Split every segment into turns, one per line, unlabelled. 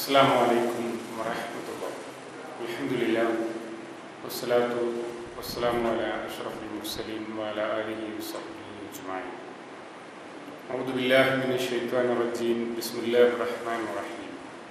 السلام عليكم ورحمة الله الحمد لله والصلاة والسلام على أشرف المرسلين وعلى آله وصحبه أجمعين أعوذ بالله من الشيطان الرجيم بسم الله الرحمن الرحيم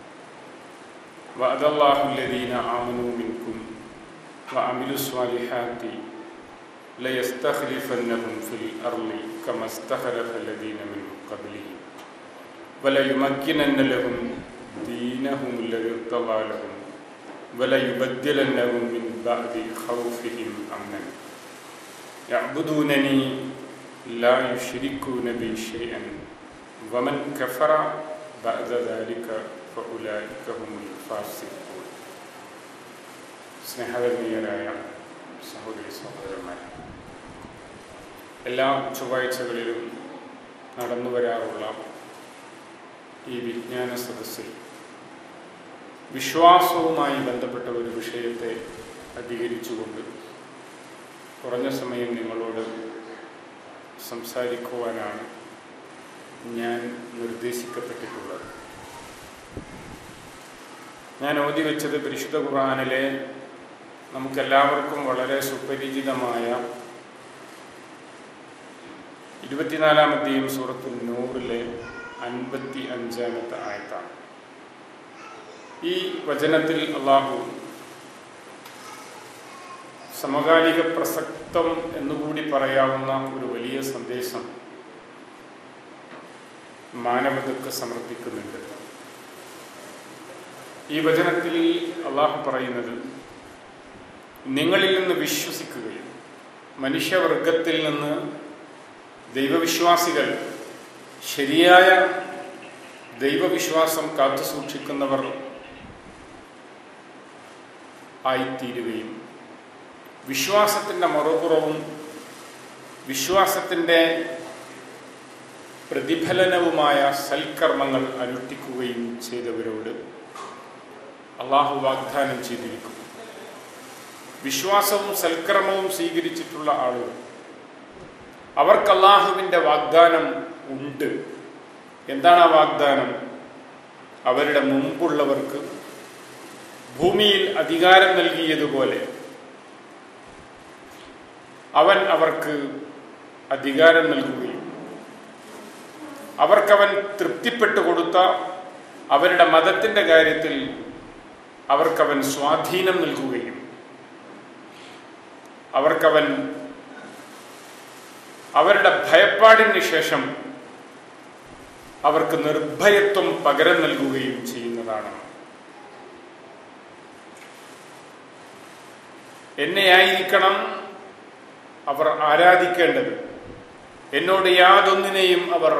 وعد الله الذين آمنوا منكم وعملوا الصالحات ليستخلفنهم في الأرض كما استخلف الذين من قبلهم وليمكنن لهم دينهم الذي ارتضى لهم وليبدلنهم من بعد خوفهم أمنا يعبدونني لا يشركون بي شيئا ومن كفر بعد ذلك فأولئك هم الفاسقون സ്നേഹധന്യരായ സഹോദരി സഹോദരന്മാരെ എല്ലാ ചൊവ്വാഴ്ചകളിലും നടന്നു വരാറുള്ള ഈ വിജ്ഞാന സദസ്സിൽ വിശ്വാസവുമായി ബന്ധപ്പെട്ട ഒരു വിഷയത്തെ അധികരിച്ചുകൊണ്ട് കുറഞ്ഞ സമയം നിങ്ങളോട് സംസാരിക്കുവാനാണ് ഞാൻ നിർദ്ദേശിക്കപ്പെട്ടിട്ടുള്ളത് ഞാൻ ഓതി വെച്ചത് പരിശുദ്ധ ഖുർആാനിലെ നമുക്കെല്ലാവർക്കും വളരെ സുപരിചിതമായ ഇരുപത്തിനാലാമത്തെയും സൂറത്തു നൂറിലെ അൻപത്തി അഞ്ചാമത്തെ ആയത്താണ് ഈ വചനത്തിൽ അള്ളാഹു സമകാലിക പ്രസക്തം എന്നുകൂടി പറയാവുന്ന ഒരു വലിയ സന്ദേശം മാനവതക്ക് സമർപ്പിക്കുന്നുണ്ട് ഈ വചനത്തിൽ അള്ളാഹു പറയുന്നത് നിങ്ങളിൽ നിന്ന് വിശ്വസിക്കുകയും മനുഷ്യവർഗത്തിൽ നിന്ന് ദൈവവിശ്വാസികൾ ശരിയായ ദൈവവിശ്വാസം കാത്തു സൂക്ഷിക്കുന്നവർ ആയിത്തീരുകയും വിശ്വാസത്തിൻ്റെ മറുപുറവും വിശ്വാസത്തിൻ്റെ പ്രതിഫലനവുമായ സൽക്കർമ്മങ്ങൾ അനുഷ്ഠിക്കുകയും ചെയ്തവരോട് അള്ളാഹു വാഗ്ദാനം ചെയ്തിരിക്കുന്നു വിശ്വാസവും സൽക്കർമ്മവും സ്വീകരിച്ചിട്ടുള്ള ആളുകൾ അവർക്ക് അള്ളാഹുവിൻ്റെ വാഗ്ദാനം ഉണ്ട് എന്താണ് ആ വാഗ്ദാനം അവരുടെ മുമ്പുള്ളവർക്ക് ഭൂമിയിൽ അധികാരം നൽകിയതുപോലെ അവൻ അവർക്ക് അധികാരം നൽകുകയും അവർക്കവൻ തൃപ്തിപ്പെട്ടു കൊടുത്ത അവരുടെ മതത്തിൻ്റെ കാര്യത്തിൽ അവർക്കവൻ സ്വാധീനം നൽകുകയും അവർക്കവൻ അവരുടെ ഭയപ്പാടിന് ശേഷം അവർക്ക് നിർഭയത്വം പകരം നൽകുകയും ചെയ്യുന്നതാണ് എന്നെയായിരിക്കണം അവർ ആരാധിക്കേണ്ടത് എന്നോട് യാതൊന്നിനെയും അവർ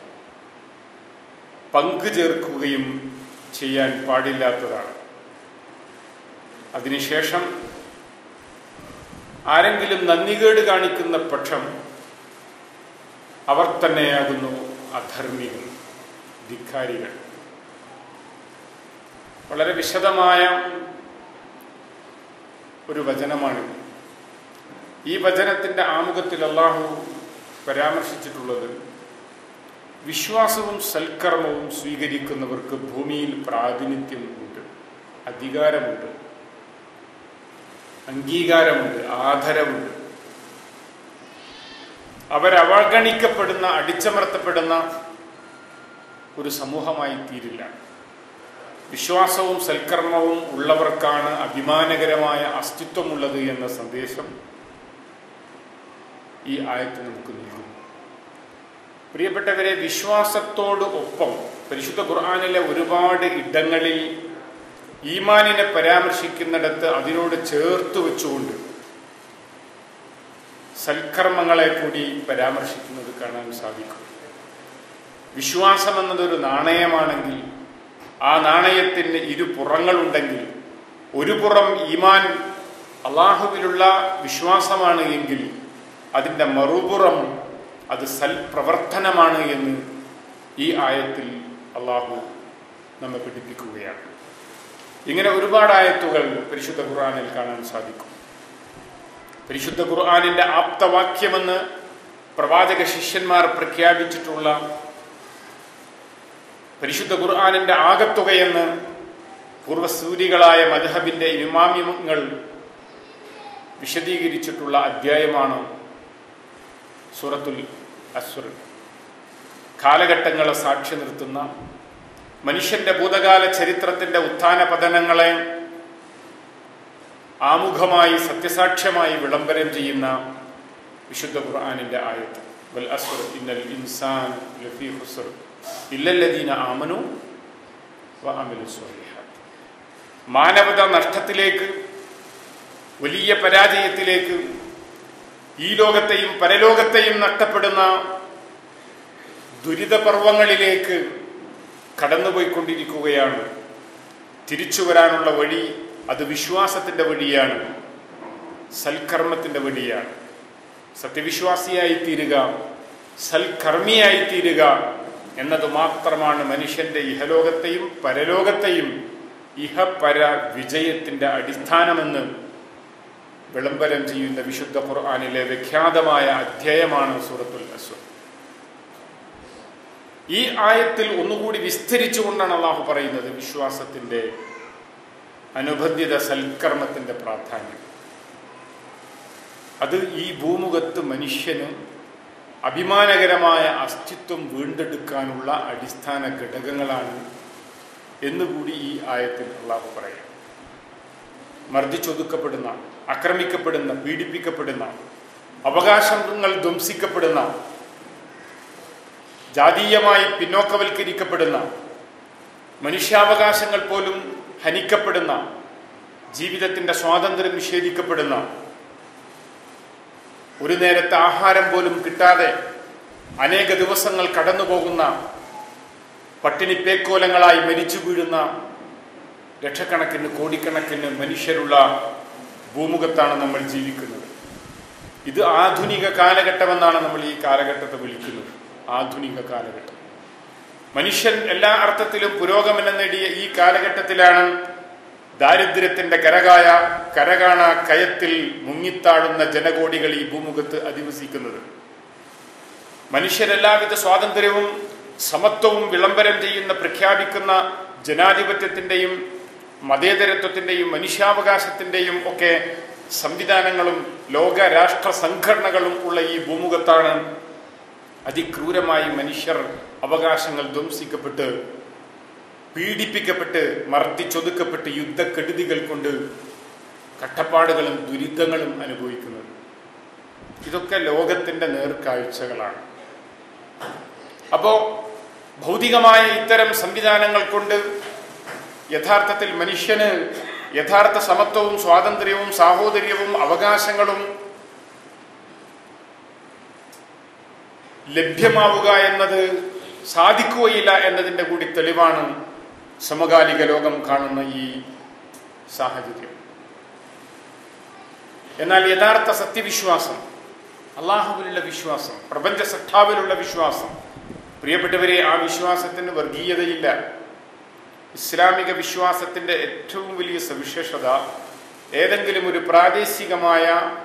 പങ്കു ചേർക്കുകയും ചെയ്യാൻ പാടില്ലാത്തതാണ് അതിനുശേഷം ആരെങ്കിലും നന്ദികേട് കാണിക്കുന്ന പക്ഷം അവർ തന്നെയാകുന്നു അധർമ്മികൾ ധിക്കാരികൾ വളരെ വിശദമായ ഒരു വചനമാണിത് ഈ വചനത്തിൻ്റെ ആമുഖത്തിൽ അള്ളാഹു പരാമർശിച്ചിട്ടുള്ളത് വിശ്വാസവും സൽക്കർമ്മവും സ്വീകരിക്കുന്നവർക്ക് ഭൂമിയിൽ പ്രാതിനിധ്യം ഉണ്ട് അധികാരമുണ്ട് അംഗീകാരമുണ്ട് ആദരവുണ്ട് അവരവഗണിക്കപ്പെടുന്ന അടിച്ചമർത്തപ്പെടുന്ന ഒരു സമൂഹമായി തീരില്ല വിശ്വാസവും സൽക്കർമ്മവും ഉള്ളവർക്കാണ് അഭിമാനകരമായ അസ്തിത്വമുള്ളത് എന്ന സന്ദേശം ഈ ആയത്ത് നമുക്ക് നൽകുന്നു പ്രിയപ്പെട്ടവരെ വിശ്വാസത്തോട് ഒപ്പം പരിശുദ്ധ ഖുർആാനിലെ ഒരുപാട് ഇടങ്ങളിൽ ഈമാനിനെ പരാമർശിക്കുന്നിടത്ത് അതിനോട് ചേർത്ത് വെച്ചുകൊണ്ട് സൽക്കർമ്മങ്ങളെ കൂടി പരാമർശിക്കുന്നത് കാണാൻ സാധിക്കും വിശ്വാസം എന്നതൊരു നാണയമാണെങ്കിൽ ആ നാണയത്തിന് ഇരു പുറങ്ങളുണ്ടെങ്കിൽ ഒരു പുറം ഈമാൻ അള്ളാഹുവിലുള്ള വിശ്വാസമാണ് എങ്കിൽ അതിൻ്റെ മറുപുറം അത് സൽപ്രവർത്തനമാണ് എന്ന് ഈ ആയത്തിൽ അള്ളാഹു നമ്മെ പഠിപ്പിക്കുകയാണ് ഇങ്ങനെ ഒരുപാട് ആയത്തുകൾ പരിശുദ്ധ ഖുർആാനിൽ കാണാൻ സാധിക്കും പരിശുദ്ധ ഖുർആാനിൻ്റെ ആപ്തവാക്യമെന്ന് പ്രവാചക ശിഷ്യന്മാർ പ്രഖ്യാപിച്ചിട്ടുള്ള പരിശുദ്ധ ഖുർആാനിൻ്റെ ആകത്തുകയെന്ന് പൂർവസൂരികളായ മധഹബിന്റെ ഇമാമിങ്ങൾ വിശദീകരിച്ചിട്ടുള്ള അധ്യായമാണ് സൂറത്തുൽ അസുർ കാലഘട്ടങ്ങളെ സാക്ഷി നിർത്തുന്ന മനുഷ്യന്റെ ഭൂതകാല ചരിത്രത്തിന്റെ ഉത്ഥാന പതനങ്ങളെ ആമുഖമായി സത്യസാക്ഷ്യമായി വിളംബരം ചെയ്യുന്ന വിശുദ്ധ ഖുർആാനിന്റെ ആയത്ത് വൽ അസ്ർ ഇന്നൽ ഇൻസാൻ ലഫീ ഹുസ്ർ ഇല്ലല്ലദീന ആമനു വ അമിലു സ്വാലിഹാത്ത് മാനവത നഷ്ടത്തിലേക്ക് വലിയ പരാജയത്തിലേക്ക് ഈ ലോകത്തെയും പരലോകത്തെയും നഷ്ടപ്പെടുന്ന ദുരിതപർവങ്ങളിലേക്ക് കടന്നുപോയിക്കൊണ്ടിരിക്കുകയാണ് തിരിച്ചു വരാനുള്ള വഴി അത് വിശ്വാസത്തിന്റെ വഴിയാണ് സൽക്കർമ്മത്തിന്റെ വഴിയാണ് സത്യവിശ്വാസിയായി തീരുക സൽക്കർമ്മിയായി തീരുക എന്നത് മാത്രമാണ് മനുഷ്യന്റെ ഇഹലോകത്തെയും പരലോകത്തെയും ഇഹപര വിജയത്തിന്റെ അടിസ്ഥാനമെന്ന് വിളംബരം ചെയ്യുന്ന വിശുദ്ധ ഖുർആാനിലെ വിഖ്യാതമായ അധ്യായമാണ് സൂറത്തുൽ അസ്വദ് ഈ ആയത്തിൽ ഒന്നുകൂടി വിസ്തരിച്ചുകൊണ്ടാണ് അള്ളാഹു പറയുന്നത് വിശ്വാസത്തിന്റെ അനുബന്ധിത സൽക്കർമ്മത്തിന്റെ പ്രാധാന്യം അത് ഈ ഭൂമുഖത്ത് മനുഷ്യന് അഭിമാനകരമായ അസ്തിത്വം വീണ്ടെടുക്കാനുള്ള അടിസ്ഥാന ഘടകങ്ങളാണ് എന്നുകൂടി ഈ ആയത്തിൽ അള്ളാഹു പറയാം മർദ്ദിച്ചൊതുക്കപ്പെടുന്ന ആക്രമിക്കപ്പെടുന്ന പീഡിപ്പിക്കപ്പെടുന്ന അവകാശങ്ങൾ ധ്വംസിക്കപ്പെടുന്ന ജാതീയമായി പിന്നോക്കവൽക്കരിക്കപ്പെടുന്ന മനുഷ്യാവകാശങ്ങൾ പോലും ഹനിക്കപ്പെടുന്ന ജീവിതത്തിന്റെ സ്വാതന്ത്ര്യം നിഷേധിക്കപ്പെടുന്ന ഒരു നേരത്തെ ആഹാരം പോലും കിട്ടാതെ അനേക ദിവസങ്ങൾ കടന്നുപോകുന്ന പട്ടിണിപ്പേക്കോലങ്ങളായി മരിച്ചു വീഴുന്ന ലക്ഷക്കണക്കിന് കോടിക്കണക്കിന് മനുഷ്യരുള്ള ഭൂമുഖത്താണ് നമ്മൾ ജീവിക്കുന്നത് ഇത് ആധുനിക കാലഘട്ടമെന്നാണ് നമ്മൾ ഈ കാലഘട്ടത്തെ വിളിക്കുന്നത് ആധുനിക കാലഘട്ടം മനുഷ്യൻ എല്ലാ അർത്ഥത്തിലും പുരോഗമനം നേടിയ ഈ കാലഘട്ടത്തിലാണ് ദാരിദ്ര്യത്തിന്റെ കരകായ കരകാണ കയത്തിൽ മുങ്ങിത്താഴുന്ന ജനകോടികൾ ഈ ഭൂമുഖത്ത് അധിവസിക്കുന്നത് മനുഷ്യരെല്ലാവിധ സ്വാതന്ത്ര്യവും സമത്വവും വിളംബരം ചെയ്യുന്ന പ്രഖ്യാപിക്കുന്ന ജനാധിപത്യത്തിന്റെയും മതേതരത്വത്തിന്റെയും മനുഷ്യാവകാശത്തിന്റെയും ഒക്കെ സംവിധാനങ്ങളും ലോക രാഷ്ട്ര സംഘടനകളും ഉള്ള ഈ ഭൂമുഖത്താണ് അതിക്രൂരമായി മനുഷ്യർ അവകാശങ്ങൾ ധ്വംസിക്കപ്പെട്ട് പീഡിപ്പിക്കപ്പെട്ട് മർദ്ദിച്ചൊതുക്കപ്പെട്ട് യുദ്ധക്കെടുതികൾ കൊണ്ട് കട്ടപ്പാടുകളും ദുരിതങ്ങളും അനുഭവിക്കുന്നത് ഇതൊക്കെ ലോകത്തിന്റെ നേർക്കാഴ്ചകളാണ് അപ്പോ ഭൗതികമായ ഇത്തരം സംവിധാനങ്ങൾ കൊണ്ട് യഥാർത്ഥത്തിൽ മനുഷ്യന് യഥാർത്ഥ സമത്വവും സ്വാതന്ത്ര്യവും സാഹോദര്യവും അവകാശങ്ങളും ലഭ്യമാവുക എന്നത് സാധിക്കുകയില്ല എന്നതിൻ്റെ കൂടി തെളിവാണ് സമകാലിക ലോകം കാണുന്ന ഈ സാഹചര്യം എന്നാൽ യഥാർത്ഥ സത്യവിശ്വാസം അള്ളാഹുവിലുള്ള വിശ്വാസം പ്രപഞ്ച സത്താവിലുള്ള വിശ്വാസം പ്രിയപ്പെട്ടവരെ ആ വിശ്വാസത്തിന് വർഗീയതയില്ല ഇസ്ലാമിക വിശ്വാസത്തിന്റെ ഏറ്റവും വലിയ സവിശേഷത ഏതെങ്കിലും ഒരു പ്രാദേശികമായ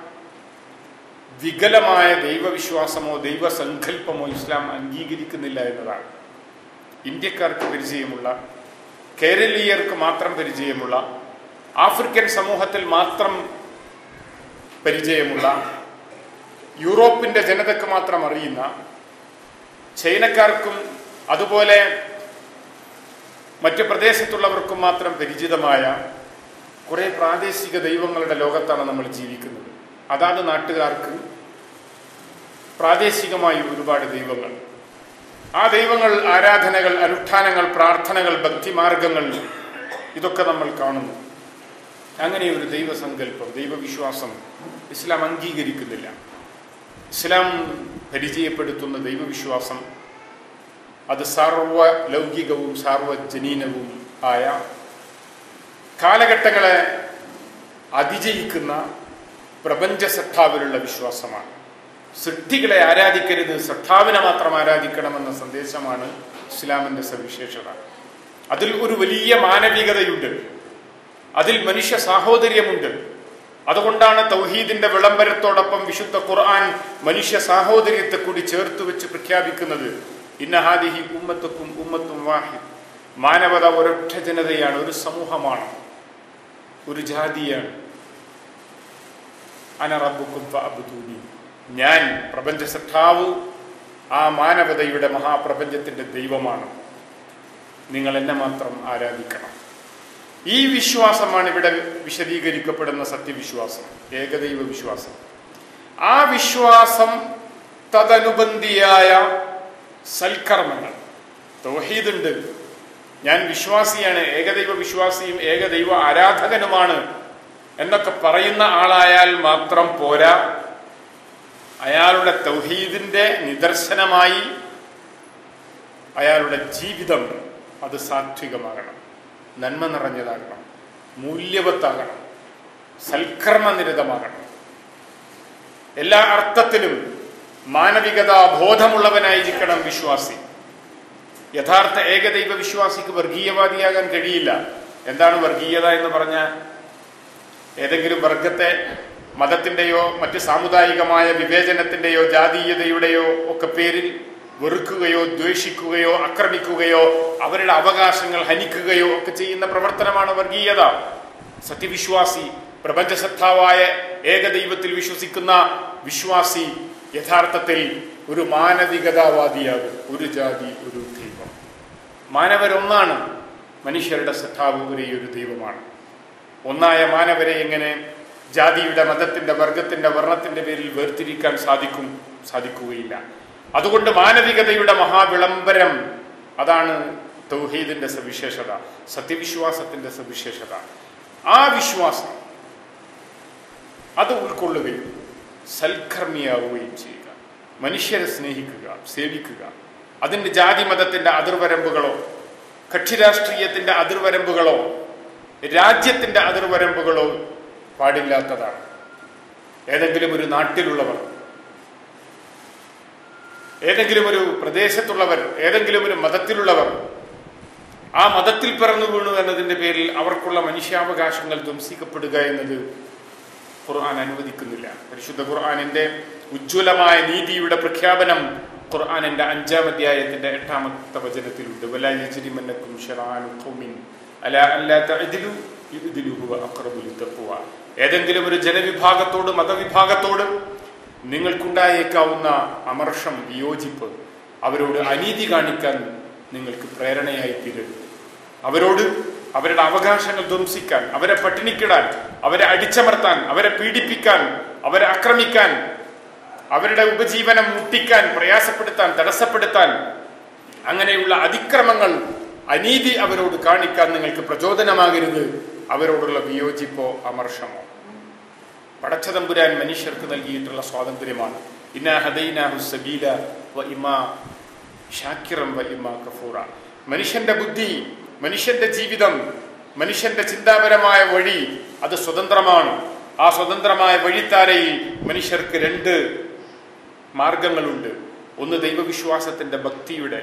വികലമായ ദൈവവിശ്വാസമോ ദൈവസങ്കല്പമോ ഇസ്ലാം അംഗീകരിക്കുന്നില്ല എന്നതാണ് ഇന്ത്യക്കാർക്ക് പരിചയമുള്ള കേരളീയർക്ക് മാത്രം പരിചയമുള്ള ആഫ്രിക്കൻ സമൂഹത്തിൽ മാത്രം പരിചയമുള്ള യൂറോപ്പിന്റെ ജനതക്ക് മാത്രം അറിയുന്ന ചൈനക്കാർക്കും അതുപോലെ മറ്റ് പ്രദേശത്തുള്ളവർക്കും മാത്രം പരിചിതമായ കുറെ പ്രാദേശിക ദൈവങ്ങളുടെ ലോകത്താണ് നമ്മൾ ജീവിക്കുന്നത് അതാത് നാട്ടുകാർക്ക് പ്രാദേശികമായി ഒരുപാട് ദൈവങ്ങൾ ആ ദൈവങ്ങൾ ആരാധനകൾ അനുഷ്ഠാനങ്ങൾ പ്രാർത്ഥനകൾ ഭക്തിമാർഗങ്ങൾ ഇതൊക്കെ നമ്മൾ കാണുന്നു അങ്ങനെ ഒരു ദൈവസങ്കല്പം ദൈവവിശ്വാസം ഇസ്ലാം അംഗീകരിക്കുന്നില്ല ഇസ്ലാം പരിചയപ്പെടുത്തുന്ന ദൈവവിശ്വാസം അത് സാർവലൗകികവും സാർവജനീനവും ആയ കാലഘട്ടങ്ങളെ അതിജയിക്കുന്ന പ്രപഞ്ച സത്താവിലുള്ള വിശ്വാസമാണ് സൃഷ്ടികളെ ആരാധിക്കരുത് സത്താവിനെ മാത്രം ആരാധിക്കണമെന്ന സന്ദേശമാണ് ഇസ്ലാമിന്റെ സവിശേഷത അതിൽ ഒരു വലിയ മാനവികതയുണ്ട് അതിൽ മനുഷ്യ സാഹോദര്യമുണ്ട് അതുകൊണ്ടാണ് തൗഹീദിന്റെ വിളംബരത്തോടൊപ്പം വിശുദ്ധ ഖുർആൻ മനുഷ്യ സാഹോദര്യത്തെ കൂടി ചേർത്ത് വെച്ച് പ്രഖ്യാപിക്കുന്നത് ഇന്നഹാദിഹി ഉമ്മത്തുക്കും ഉമ്മത്തും വാഹിദ് മാനവത ഒരൊറ്റ ജനതയാണ് ഒരു സമൂഹമാണ് ഒരു ജാതിയാണ് അനറബുക്കും ഫഅബ്ദൂനി ഞാൻ പ്രപഞ്ച സൃഷ്ടാവ് ആ മാനവതയുടെ മഹാപ്രപഞ്ചത്തിന്റെ ദൈവമാണ് നിങ്ങൾ എന്നെ മാത്രം ആരാധിക്കണം ഈ വിശ്വാസമാണ് ഇവിടെ വിശദീകരിക്കപ്പെടുന്ന സത്യവിശ്വാസം ഏകദൈവ വിശ്വാസം ആ വിശ്വാസം തദനുബന്ധിയായ സൽക്കർമ്മങ്ങൾ തൗഹീദുണ്ട് ഞാൻ വിശ്വാസിയാണ് ഏകദൈവ വിശ്വാസിയും ഏകദൈവ ആരാധകനുമാണ് എന്നൊക്കെ പറയുന്ന ആളായാൽ മാത്രം പോരാ അയാളുടെ തൗഹീദിന്റെ നിദർശനമായി അയാളുടെ ജീവിതം അത് സാത്വികമാകണം നന്മ നിറഞ്ഞതാകണം മൂല്യവത്താകണം സൽക്കർമ്മനിരതമാകണം എല്ലാ അർത്ഥത്തിലും മാനവികത ബോധമുള്ളവനായിരിക്കണം വിശ്വാസി യഥാർത്ഥ ഏകദൈവ വിശ്വാസിക്ക് വർഗീയവാദിയാകാൻ കഴിയില്ല എന്താണ് വർഗീയത എന്ന് പറഞ്ഞാൽ ഏതെങ്കിലും വർഗത്തെ മതത്തിന്റെയോ മറ്റ് സാമുദായികമായ വിവേചനത്തിന്റെയോ ജാതീയതയുടെയോ ഒക്കെ പേരിൽ വെറുക്കുകയോ ദ്വേഷിക്കുകയോ ആക്രമിക്കുകയോ അവരുടെ അവകാശങ്ങൾ ഹനിക്കുകയോ ഒക്കെ ചെയ്യുന്ന പ്രവർത്തനമാണ് വർഗീയത സത്യവിശ്വാസി പ്രപഞ്ചസത്താവായ ഏകദൈവത്തിൽ വിശ്വസിക്കുന്ന വിശ്വാസി യഥാർത്ഥത്തിൽ ഒരു മാനവികതാവാദിയാകും ഒരു ജാതി ഒരു ദൈവം മാനവരൊന്നാണ് മനുഷ്യരുടെ സത്താവ് ഒരേ ഒരു ദൈവമാണ് ഒന്നായ മാനവരെ എങ്ങനെ ജാതിയുടെ മതത്തിന്റെ വർഗത്തിന്റെ വർണ്ണത്തിന്റെ പേരിൽ വേർതിരിക്കാൻ സാധിക്കും സാധിക്കുകയില്ല അതുകൊണ്ട് മാനവികതയുടെ മഹാവിളംബരം അതാണ് തൗഹീദിന്റെ സവിശേഷത സത്യവിശ്വാസത്തിന്റെ സവിശേഷത ആ വിശ്വാസം അത് ഉൾക്കൊള്ളുകയും സൽക്കർമ്മിയാവുകയും ചെയ്യുക മനുഷ്യരെ സ്നേഹിക്കുക സേവിക്കുക അതിന്റെ ജാതി മതത്തിന്റെ അതിർവരമ്പുകളോ കക്ഷിരാഷ്ട്രീയത്തിന്റെ അതിർവരമ്പുകളോ രാജ്യത്തിന്റെ അതിർവരമ്പുകളോ പാടില്ലാത്തതാണ് ഏതെങ്കിലും ഒരു നാട്ടിലുള്ളവർ ഏതെങ്കിലും ഒരു പ്രദേശത്തുള്ളവർ ഏതെങ്കിലും ഒരു മതത്തിലുള്ളവർ ആ മതത്തിൽ പിറന്നു വീണു എന്നതിന്റെ പേരിൽ അവർക്കുള്ള മനുഷ്യാവകാശങ്ങൾ ധ്വംസിക്കപ്പെടുക എന്നത് ഖുർആൻ അനുവദിക്കുന്നില്ല പരിശുദ്ധ ഖുർആാനിന്റെ ഉജ്ജ്വലമായ നീതിയുടെ പ്രഖ്യാപനം ഖുർആാനിന്റെ അഞ്ചാം അധ്യായത്തിന്റെ എട്ടാമത്തെ വചനത്തിലുണ്ട് വലാജിരിമന്നക്കും അല അല്ലാ തഅദിലു ഇദ്ദിലു ഹുവ അഖ്റബു ലിത്തഖ്വ ഏതെങ്കിലും ഒരു ജനവിഭാഗത്തോട് മതവിഭാഗത്തോട് നിങ്ങൾക്കുണ്ടായേക്കാവുന്ന അമർഷം വിയോജിപ്പ് അവരോട് അനീതി കാണിക്കാൻ നിങ്ങൾക്ക് പ്രേരണയായി തീരരുത് അവരോട് അവരുടെ അവകാശങ്ങൾ ധ്വംസിക്കാൻ അവരെ പട്ടിണിക്കിടാൻ അവരെ അടിച്ചമർത്താൻ അവരെ പീഡിപ്പിക്കാൻ അവരെ ആക്രമിക്കാൻ അവരുടെ ഉപജീവനം മുട്ടിക്കാൻ പ്രയാസപ്പെടുത്താൻ തടസ്സപ്പെടുത്താൻ അങ്ങനെയുള്ള അതിക്രമങ്ങൾ അനീതി അവരോട് കാണിക്കാൻ നിങ്ങൾക്ക് പ്രചോദനമാകരുത് അവരോടുള്ള വിയോജിപ്പോ അമർഷമോ പടച്ചതമ്പുരാൻ മനുഷ്യർക്ക് നൽകിയിട്ടുള്ള സ്വാതന്ത്ര്യമാണ് ഇന്നാ ഹദൈനാഹു സബീല വ ഇമാ ഷാക്കിറം വ ഇമാ കഫൂറ മനുഷ്യന്റെ ബുദ്ധി മനുഷ്യന്റെ ജീവിതം മനുഷ്യന്റെ ചിന്താപരമായ വഴി അത് സ്വതന്ത്രമാണ് ആ സ്വതന്ത്രമായ വഴിത്താരയിൽ മനുഷ്യർക്ക് രണ്ട് മാർഗങ്ങളുണ്ട് ഒന്ന് ദൈവവിശ്വാസത്തിന്റെ ഭക്തിയുടെ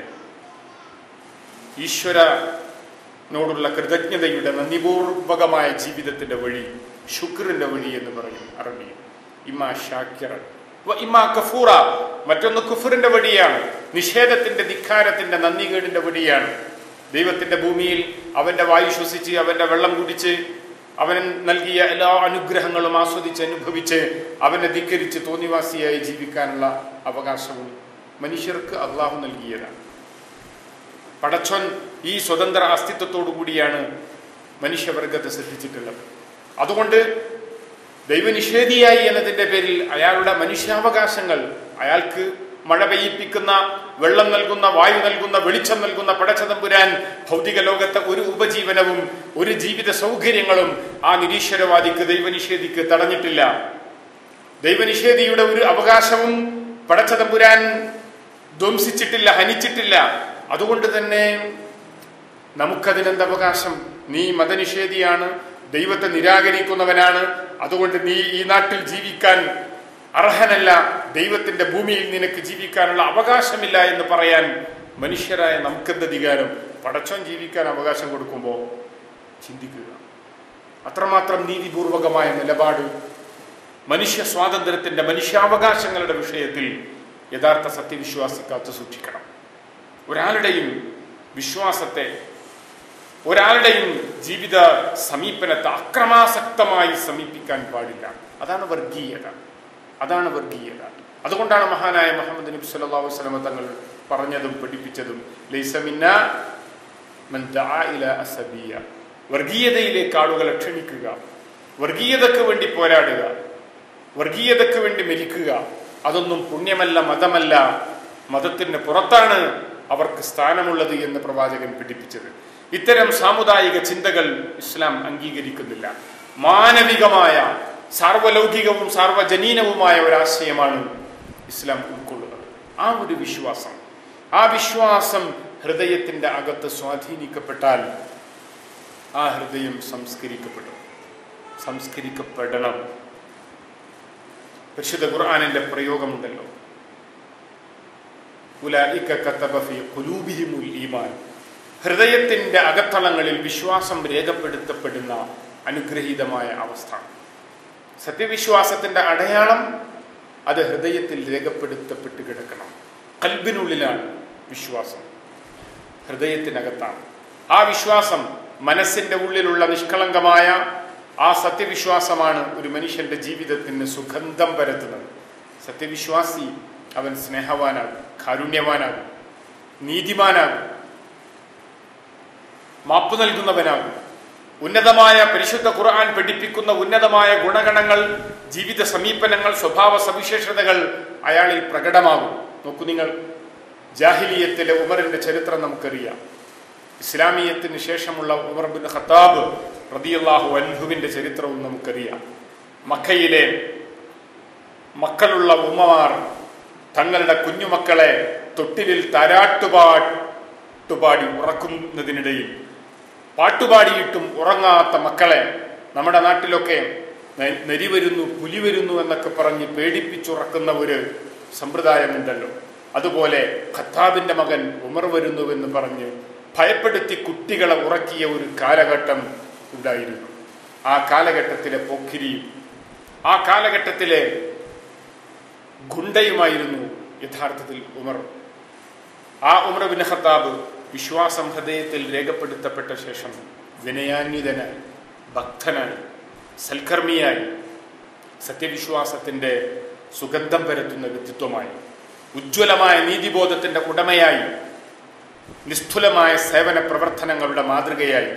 ഈശ്വരനോടുള്ള കൃതജ്ഞതയുടെ നന്ദിപൂർവകമായ ജീവിതത്തിന്റെ വഴി ശുക്രിന്റെ വഴി എന്ന് പറയും അറബിയിൽ ഇമാ ഷാക്കിറൻ ഇമാ കഫൂറ മറ്റൊന്ന് കുഫറിന്റെ വഴിയാണ് നിഷേധത്തിന്റെ ധിക്കാരത്തിന്റെ നന്ദികേടിന്റെ വഴിയാണ് ദൈവത്തിന്റെ ഭൂമിയിൽ അവന്റെ വായു ശ്വസിച്ച് അവന്റെ വെള്ളം കുടിച്ച് അവൻ നൽകിയ എല്ലാ അനുഗ്രഹങ്ങളും ആസ്വദിച്ച് അനുഭവിച്ച് അവനെ ധിക്കരിച്ച് തോന്നിവാസിയായി ജീവിക്കാനുള്ള അവകാശവും മനുഷ്യർക്ക് അള്ളാഹു നൽകിയതാണ് പടച്ചോൻ ഈ സ്വതന്ത്ര അസ്തിത്വത്തോടു കൂടിയാണ് മനുഷ്യവർഗത്തെ ശ്രദ്ധിച്ചിട്ടുള്ളത് അതുകൊണ്ട് ദൈവനിഷേധിയായി എന്നതിന്റെ പേരിൽ അയാളുടെ മനുഷ്യാവകാശങ്ങൾ അയാൾക്ക് മഴ പെയ്യിപ്പിക്കുന്ന വെള്ളം നൽകുന്ന വായു നൽകുന്ന വെളിച്ചം നൽകുന്ന പടച്ചതമ്പുരാൻ ഭൗതിക ലോകത്തെ ഒരു ഉപജീവനവും ഒരു ജീവിത സൗകര്യങ്ങളും ആ നിരീശ്വരവാദിക്ക് ദൈവനിഷേധിക്ക് തടഞ്ഞിട്ടില്ല ദൈവനിഷേധിയുടെ ഒരു അവകാശവും പടച്ചതമ്പുരാൻ ധ്വംസിച്ചിട്ടില്ല ഹനിച്ചിട്ടില്ല അതുകൊണ്ട് തന്നെ നമുക്കതിനെന്ത് അവകാശം നീ മതനിഷേധിയാണ് ദൈവത്തെ നിരാകരിക്കുന്നവനാണ് അതുകൊണ്ട് നീ ഈ നാട്ടിൽ ജീവിക്കാൻ അർഹനല്ല ദൈവത്തിന്റെ ഭൂമിയിൽ നിനക്ക് ജീവിക്കാനുള്ള അവകാശമില്ല എന്ന് പറയാൻ മനുഷ്യരായ നമുക്കെന്ത് അധികാരം പടച്ചോൻ ജീവിക്കാൻ അവകാശം കൊടുക്കുമ്പോൾ ചിന്തിക്കുക അത്രമാത്രം നീതിപൂർവകമായ നിലപാട് മനുഷ്യ സ്വാതന്ത്ര്യത്തിന്റെ മനുഷ്യാവകാശങ്ങളുടെ വിഷയത്തിൽ യഥാർത്ഥ സത്യവിശ്വാസി കാത്തു സൂക്ഷിക്കണം ഒരാളുടെയും വിശ്വാസത്തെ ഒരാളുടെയും ജീവിത സമീപനത്തെ അക്രമാസക്തമായി സമീപിക്കാൻ പാടില്ല അതാണ് വർഗീയത അതാണ് വർഗീയത അതുകൊണ്ടാണ് മഹാനായ മുഹമ്മദ് നബി സല്ലല്ലാഹു അലൈഹി വസല്ലം തങ്ങൾ പറഞ്ഞതും പഠിപ്പിച്ചതും ലൈസ മിന്ന മൻ ദആ ഇല അസബിയ വർഗീയതയിലേക്ക് ആളുകളെ ക്ഷണിക്കുക വർഗീയതക്ക് വേണ്ടി പോരാടുക വർഗീയതക്ക് വേണ്ടി മരിക്കുക അതൊന്നും പുണ്യമല്ല മതമല്ല മതത്തിന് പുറത്താണ് അവർക്ക് സ്ഥാനമുള്ളത് എന്ന് പ്രവാചകൻ പഠിപ്പിച്ചത് ഇത്തരം സാമുദായിക ചിന്തകൾ ഇസ്ലാം അംഗീകരിക്കുന്നില്ല മാനവികമായ സാർവലൗകികവും സാർവജനീനവുമായ ഒരാശയമാണ് ഇസ്ലാം ഉൾക്കൊള്ളുന്നത് ആ ഒരു വിശ്വാസം ആ വിശ്വാസം ഹൃദയത്തിന്റെ അകത്ത് സ്വാധീനിക്കപ്പെട്ടാൽ ആ ഹൃദയം സംസ്കരിക്കപ്പെടും സംസ്കരിക്കപ്പെടണം പരിശുദ്ധ ഖുർആാനിന്റെ പ്രയോഗമുണ്ടല്ലോ ഉലൈക കതബ ഫീ ഖുലൂബിഹിമുൽ ഈമാൻ ഹൃദയത്തിന്റെ അകത്തളങ്ങളിൽ വിശ്വാസം രേഖപ്പെടുത്തപ്പെടുന്ന അനുഗ്രഹീതമായ അവസ്ഥ സത്യവിശ്വാസത്തിന്റെ അടയാളം അത് ഹൃദയത്തിൽ രേഖപ്പെടുത്തപ്പെട്ട് കിടക്കണം കൽബിനുള്ളിലാണ് വിശ്വാസം ഹൃദയത്തിനകത്താണ് ആ വിശ്വാസം മനസ്സിന്റെ ഉള്ളിലുള്ള നിഷ്കളങ്കമായ ആ സത്യവിശ്വാസമാണ് ഒരു മനുഷ്യന്റെ ജീവിതത്തിന് സുഗന്ധം പരത്തുന്നത് സത്യവിശ്വാസി അവൻ സ്നേഹവാനാകും കാരുണ്യവാനാകും നീതിമാനാകും മാപ്പ് നൽകുന്നവനാകും ഉന്നതമായ പരിശുദ്ധ ഖുർആൻ പഠിപ്പിക്കുന്ന ഉന്നതമായ ഗുണഗണങ്ങൾ ജീവിത സമീപനങ്ങൾ സ്വഭാവ സവിശേഷതകൾ അയാളിൽ പ്രകടമാകും നോക്കൂ നിങ്ങൾ ജാഹിലിയത്തിലെ ഉമറിന്റെ ചരിത്രം നമുക്കറിയാം ഇസ്ലാമീയത്തിന് ശേഷമുള്ള ഉമർ ബിൻ ഖത്താബ് റതിയല്ലാഹു അൻഹുവിന്റെ ചരിത്രവും നമുക്കറിയാം മക്കയിലെ മക്കളുള്ള ഉമ്മമാർ തങ്ങളുടെ കുഞ്ഞുമക്കളെ തൊട്ടിലിൽ താരാട്ടുപാട്ടുപാടി ഉറക്കുന്നതിനിടയിൽ പാട്ടുപാടിയിട്ടും ഉറങ്ങാത്ത മക്കളെ നമ്മുടെ നാട്ടിലൊക്കെ നെരി വരുന്നു പുലി വരുന്നു എന്നൊക്കെ പറഞ്ഞ് പേടിപ്പിച്ചുറക്കുന്ന ഒരു സമ്പ്രദായമുണ്ടല്ലോ അതുപോലെ ഖത്താബിന്റെ മകൻ ഉമർ വരുന്നുവെന്ന് പറഞ്ഞ് ഭയപ്പെടുത്തി കുട്ടികളെ ഉറക്കിയ ഒരു കാലഘട്ടം ഉണ്ടായിരുന്നു ആ കാലഘട്ടത്തിലെ പോക്കിരിയും ആ കാലഘട്ടത്തിലെ ഗുണ്ടയുമായിരുന്നു യഥാർത്ഥത്തിൽ ഉമർ ആ ഉമർ ബിൻ ഖത്താബ് വിശ്വാസം ഹൃദയത്തിൽ രേഖപ്പെടുത്തപ്പെട്ട ശേഷം വിനയാന്വിതനായി ഭക്തനായി സൽക്കർമ്മിയായി സത്യവിശ്വാസത്തിന്റെ സുഗന്ധം പരത്തുന്ന വ്യക്തിത്വമായി ഉജ്ജ്വലമായ നീതിബോധത്തിന്റെ ഉടമയായി നിസ്തുലമായ സേവന പ്രവർത്തനങ്ങളുടെ മാതൃകയായി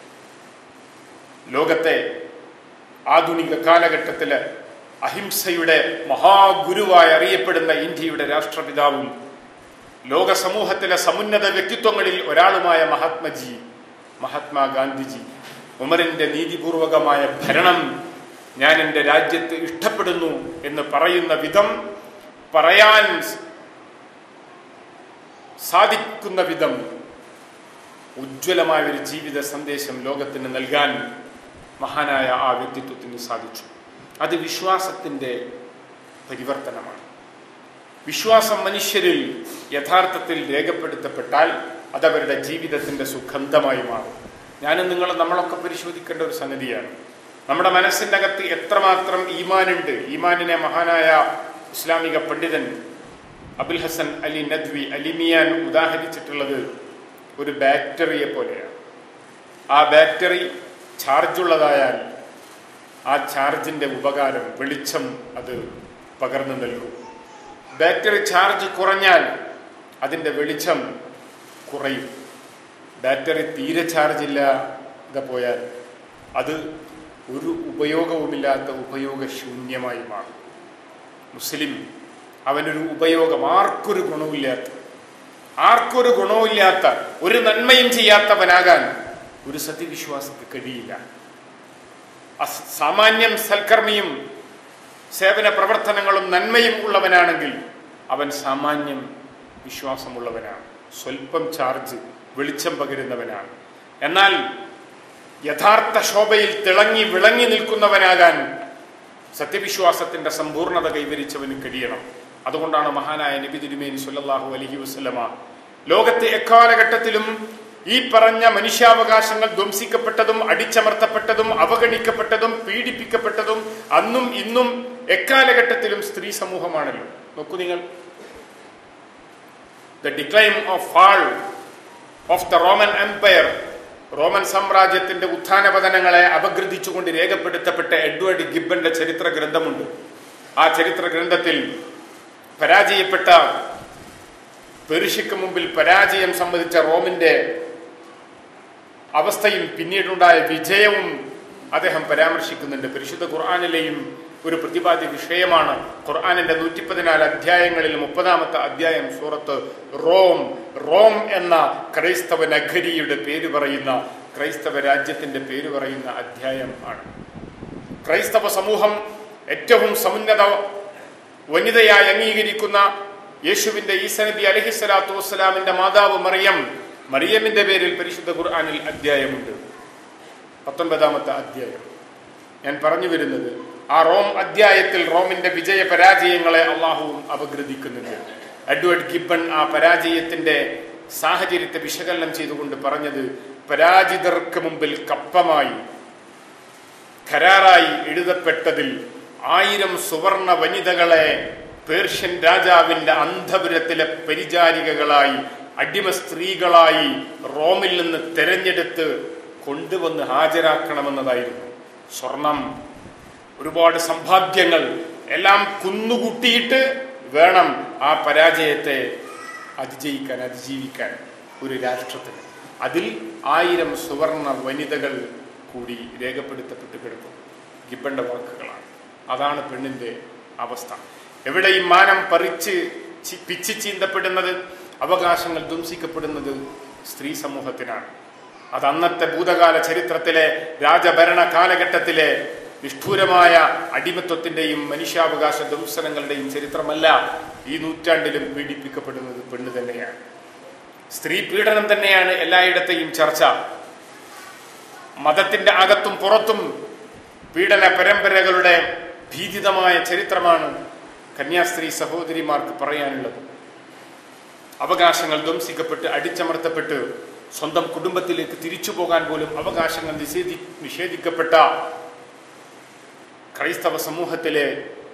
ലോകത്തെ ആധുനിക കാലഘട്ടത്തില് അഹിംസയുടെ മഹാഗുരുവായി അറിയപ്പെടുന്ന ഇന്ത്യയുടെ രാഷ്ട്രപിതാവും ലോക സമൂഹത്തിലെ സമുന്നത വ്യക്തിത്വങ്ങളിൽ ഒരാളുമായ മഹാത്മജി മഹാത്മാഗാന്ധിജി ഉമറിന്റെ നീതിപൂർവകമായ ഭരണം ഞാൻ എൻ്റെ രാജ്യത്ത് ഇഷ്ടപ്പെടുന്നു എന്ന് പറയുന്ന വിധം പറയാൻ സാധിക്കുന്ന വിധം ഉജ്ജ്വലമായ ഒരു ജീവിത സന്ദേശം ലോകത്തിന് നൽകാൻ മഹാനായ ആ വ്യക്തിത്വത്തിന് സാധിച്ചു അത് വിശ്വാസത്തിൻ്റെ പരിവർത്തനമാണ് വിശ്വാസം മനുഷ്യരിൽ യഥാർത്ഥത്തിൽ രേഖപ്പെടുത്തപ്പെട്ടാൽ അതവരുടെ ജീവിതത്തിന്റെ സുഗന്ധമായി മാറും ഞാനും നിങ്ങൾ നമ്മളൊക്കെ പരിശോധിക്കേണ്ട ഒരു സംഗതിയാണ് നമ്മുടെ മനസ്സിൻ്റെ അകത്ത് എത്രമാത്രം ഈമാനുണ്ട് ഈമാനിനെ മഹാനായ ഇസ്ലാമിക പണ്ഡിതൻ അബുൽ ഹസൻ അലി നദ്വി അലിമിയാൻ ഉദാഹരിച്ചിട്ടുള്ളത് ഒരു ബാറ്ററിയെ പോലെയാണ് ആ ബാറ്ററി ചാർജുള്ളതായാൽ ആ ചാർജിന്റെ ഉപകാരം വെളിച്ചം അത് പകർന്നു നൽകും ബാറ്ററി ചാർജ് കുറഞ്ഞാൽ അതിൻ്റെ വെളിച്ചം കുറയും ബാറ്ററി തീരെ ചാർജ് ഇല്ലാതെ പോയാൽ അത് ഒരു ഉപയോഗവുമില്ലാത്ത ഉപയോഗശൂന്യമായി മാറും മുസ്ലിം അവനൊരു ഉപയോഗം ആർക്കൊരു ഗുണവുമില്ലാത്ത ആർക്കൊരു ഗുണവുമില്ലാത്ത ഒരു നന്മയും ചെയ്യാത്തവനാകാൻ ഒരു സത്യവിശ്വാസിക്ക് കഴിയില്ല സാമാന്യം സൽക്കർമ്മിയും സേവന പ്രവർത്തനങ്ങളും നന്മയും ഉള്ളവനാണെങ്കിൽ അവൻ സാമാന്യം വിശ്വാസമുള്ളവനാണ് സ്വൽപ്പം ചാർജ് വെളിച്ചം പകരുന്നവനാണ് എന്നാൽ യഥാർത്ഥ ശോഭയിൽ തിളങ്ങി വിളങ്ങി നിൽക്കുന്നവനാകാൻ സത്യവിശ്വാസത്തിന്റെ സമ്പൂർണത കൈവരിച്ചവന് കഴിയണം അതുകൊണ്ടാണ് മഹാനായ നബി തിരുമേനി സല്ലല്ലാഹു അലൈഹി വസല്ലമ ലോകത്തെ എക്കാലഘട്ടത്തിലും ഈ പറഞ്ഞ മനുഷ്യാവകാശങ്ങൾ ധ്വംസിക്കപ്പെട്ടതും അടിച്ചമർത്തപ്പെട്ടതും അവഗണിക്കപ്പെട്ടതും പീഡിപ്പിക്കപ്പെട്ടതും അന്നും ഇന്നും എക്കാലഘട്ടത്തിലും സ്ത്രീ സമൂഹമാണല്ലോ നോക്കൂ നിങ്ങൾ the decline of fall of the Roman empire Roman സാമ്രാജ്യത്തിന്റെ ഉത്ഥാനപതനങ്ങളെ അപഗ്രഥിച്ചുകൊണ്ട് രേഖപ്പെടുത്തപ്പെട്ട എഡ്വേർഡ് ഗിബന്റെ ചരിത്ര ഗ്രന്ഥമുണ്ട് ആ ചരിത്ര ഗ്രന്ഥത്തിൽ പരാജയപ്പെട്ട പെർഷ്യക്ക് മുമ്പിൽ പരാജയം സംബന്ധിച്ച റോമിന്റെ അവസ്ഥയും പിന്നീടുണ്ടായ വിജയവും അദ്ദേഹം പരാമർശിക്കുന്നുണ്ട് പരിശുദ്ധ ഖുർആാനിലെയും ഒരു പ്രതിപാദ്യ വിഷയമാണ് ഖുർആാനിന്റെ നൂറ്റി പതിനാല് അധ്യായങ്ങളിൽ മുപ്പതാമത്തെ അധ്യായം സൂറത്ത് റോം റോം എന്ന ക്രൈസ്തവ നഗരിയുടെ പേര് പറയുന്ന ക്രൈസ്തവ രാജ്യത്തിന്റെ പേര് പറയുന്ന അധ്യായം ആണ് ക്രൈസ്തവ സമൂഹം ഏറ്റവും സമുന്നത വനിതയായി അംഗീകരിക്കുന്ന യേശുവിന്റെ ഈസ നബി അലഹിസ്വലാത്തു വസ്സലാമിന്റെ മാതാവ് മറിയം മറിയമിന്റെ പേരിൽ പരിശുദ്ധ ഖുർആാനിൽ അധ്യായമുണ്ട് പത്തൊൻപതാമത്തെ അധ്യായം ഞാൻ പറഞ്ഞു വരുന്നത് ആ റോം അധ്യായത്തിൽ റോമിന്റെ വിജയ പരാജയങ്ങളെ അള്ളാഹുവും അപഗ്രഥിക്കുന്നുണ്ട് എഡ്വേർഡ് ഗിബൺ ആ പരാജയത്തിന്റെ സാഹചര്യത്തെ വിശകലനം ചെയ്തുകൊണ്ട് പറഞ്ഞത് പരാജിതർക്ക് മുമ്പിൽ കപ്പമായി കരാറായി എഴുതപ്പെട്ടതിൽ ആയിരം സുവർണ വനിതകളെ പേർഷ്യൻ രാജാവിന്റെ അന്ധപുരത്തിലെ പരിചാരികകളായി അടിമ സ്ത്രീകളായി റോമിൽ നിന്ന് തെരഞ്ഞെടുത്ത് കൊണ്ടുവന്ന് ഹാജരാക്കണമെന്നതായിരുന്നു സ്വർണം ഒരുപാട് സമ്പാദ്യങ്ങൾ എല്ലാം കുന്നുകൂട്ടിയിട്ട് വേണം ആ പരാജയത്തെ അതിജയിക്കാൻ അതിജീവിക്കാൻ ഒരു രാഷ്ട്രത്തിന് അതിൽ ആയിരം സുവർണ വനിതകൾ കൂടി രേഖപ്പെടുത്തപ്പെട്ട് കിടക്കും ഗിബന്റെ വാക്കുകളാണ് അതാണ് പെണ്ണിന്റെ അവസ്ഥ എവിടെയും മാനം പറിച്ച് ചി- പിച്ച് ചീന്തപ്പെടുന്നത് അവകാശങ്ങൾ ധ്വംസിക്കപ്പെടുന്നത് സ്ത്രീ സമൂഹത്തിനാണ് അത് അന്നത്തെ ഭൂതകാല ചരിത്രത്തിലെ രാജഭരണ കാലഘട്ടത്തിലെ നിഷ്ഠൂരമായ അടിമത്വത്തിന്റെയും മനുഷ്യാവകാശ ദംശനങ്ങളുടെയും ചരിത്രമല്ല ഈ നൂറ്റാണ്ടിലും പീഡിപ്പിക്കപ്പെടുന്നത് പെണ്ണ് തന്നെയാണ് സ്ത്രീ പീഡനം തന്നെയാണ് എല്ലായിടത്തെയും ചർച്ച മതത്തിന്റെ അകത്തും പുറത്തും പീഡന പരമ്പരകളുടെ ഭീതിതമായ ചരിത്രമാണ് കന്യാസ്ത്രീ സഹോദരിമാർക്ക് പറയാനുള്ളത് അവകാശങ്ങൾ ധ്വംസിക്കപ്പെട്ട് അടിച്ചമർത്തപ്പെട്ട് സ്വന്തം കുടുംബത്തിലേക്ക് തിരിച്ചു പോകാൻ പോലും അവകാശങ്ങൾ നിഷേധി നിഷേധിക്കപ്പെട്ട ക്രൈസ്തവ സമൂഹത്തിലെ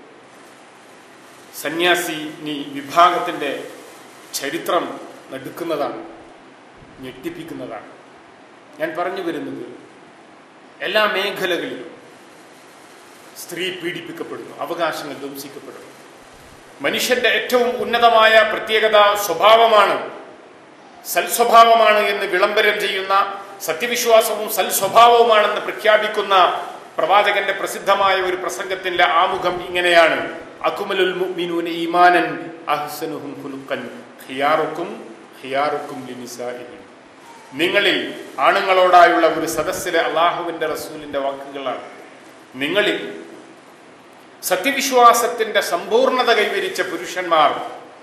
സന്യാസിനി വിഭാഗത്തിന്റെ ചരിത്രം നടുക്കുന്നതാണ് ഞെട്ടിപ്പിക്കുന്നതാണ് ഞാൻ പറഞ്ഞു വരുന്നത് എല്ലാ മേഖലകളിലും സ്ത്രീ പീഡിപ്പിക്കപ്പെടുന്നു അവകാശങ്ങൾ ധ്വംസിക്കപ്പെടുന്നു മനുഷ്യന്റെ ഏറ്റവും ഉന്നതമായ പ്രത്യേകത സ്വഭാവമാണ് സൽസ്വഭാവമാണ് എന്ന് വിളംബരം ചെയ്യുന്ന സത്യവിശ്വാസവും സൽസ്വഭാവവുമാണെന്ന് പ്രഖ്യാപിക്കുന്ന പ്രവാചകന്റെ പ്രസിദ്ധമായ ഒരു പ്രസംഗത്തിന്റെ ആമുഖം ഇങ്ങനെയാണ് അക്കുമലുൽ മുഅ്മിനൂന ഈമാനൻ അഹ്സനുഹും ഖുലുഖൻ ഖിയാറുക്കും ഖിയാറുക്കും ലിനിസാഇഹിം നിങ്ങളിൽ ആണുങ്ങളോടായുള്ള ഒരു സദസ്സിലെ അള്ളാഹുവിന്റെ റസൂലിന്റെ വാക്കുകളാണ് നിങ്ങളിൽ സത്യവിശ്വാസത്തിന്റെ സമ്പൂർണത കൈവരിച്ച പുരുഷന്മാർ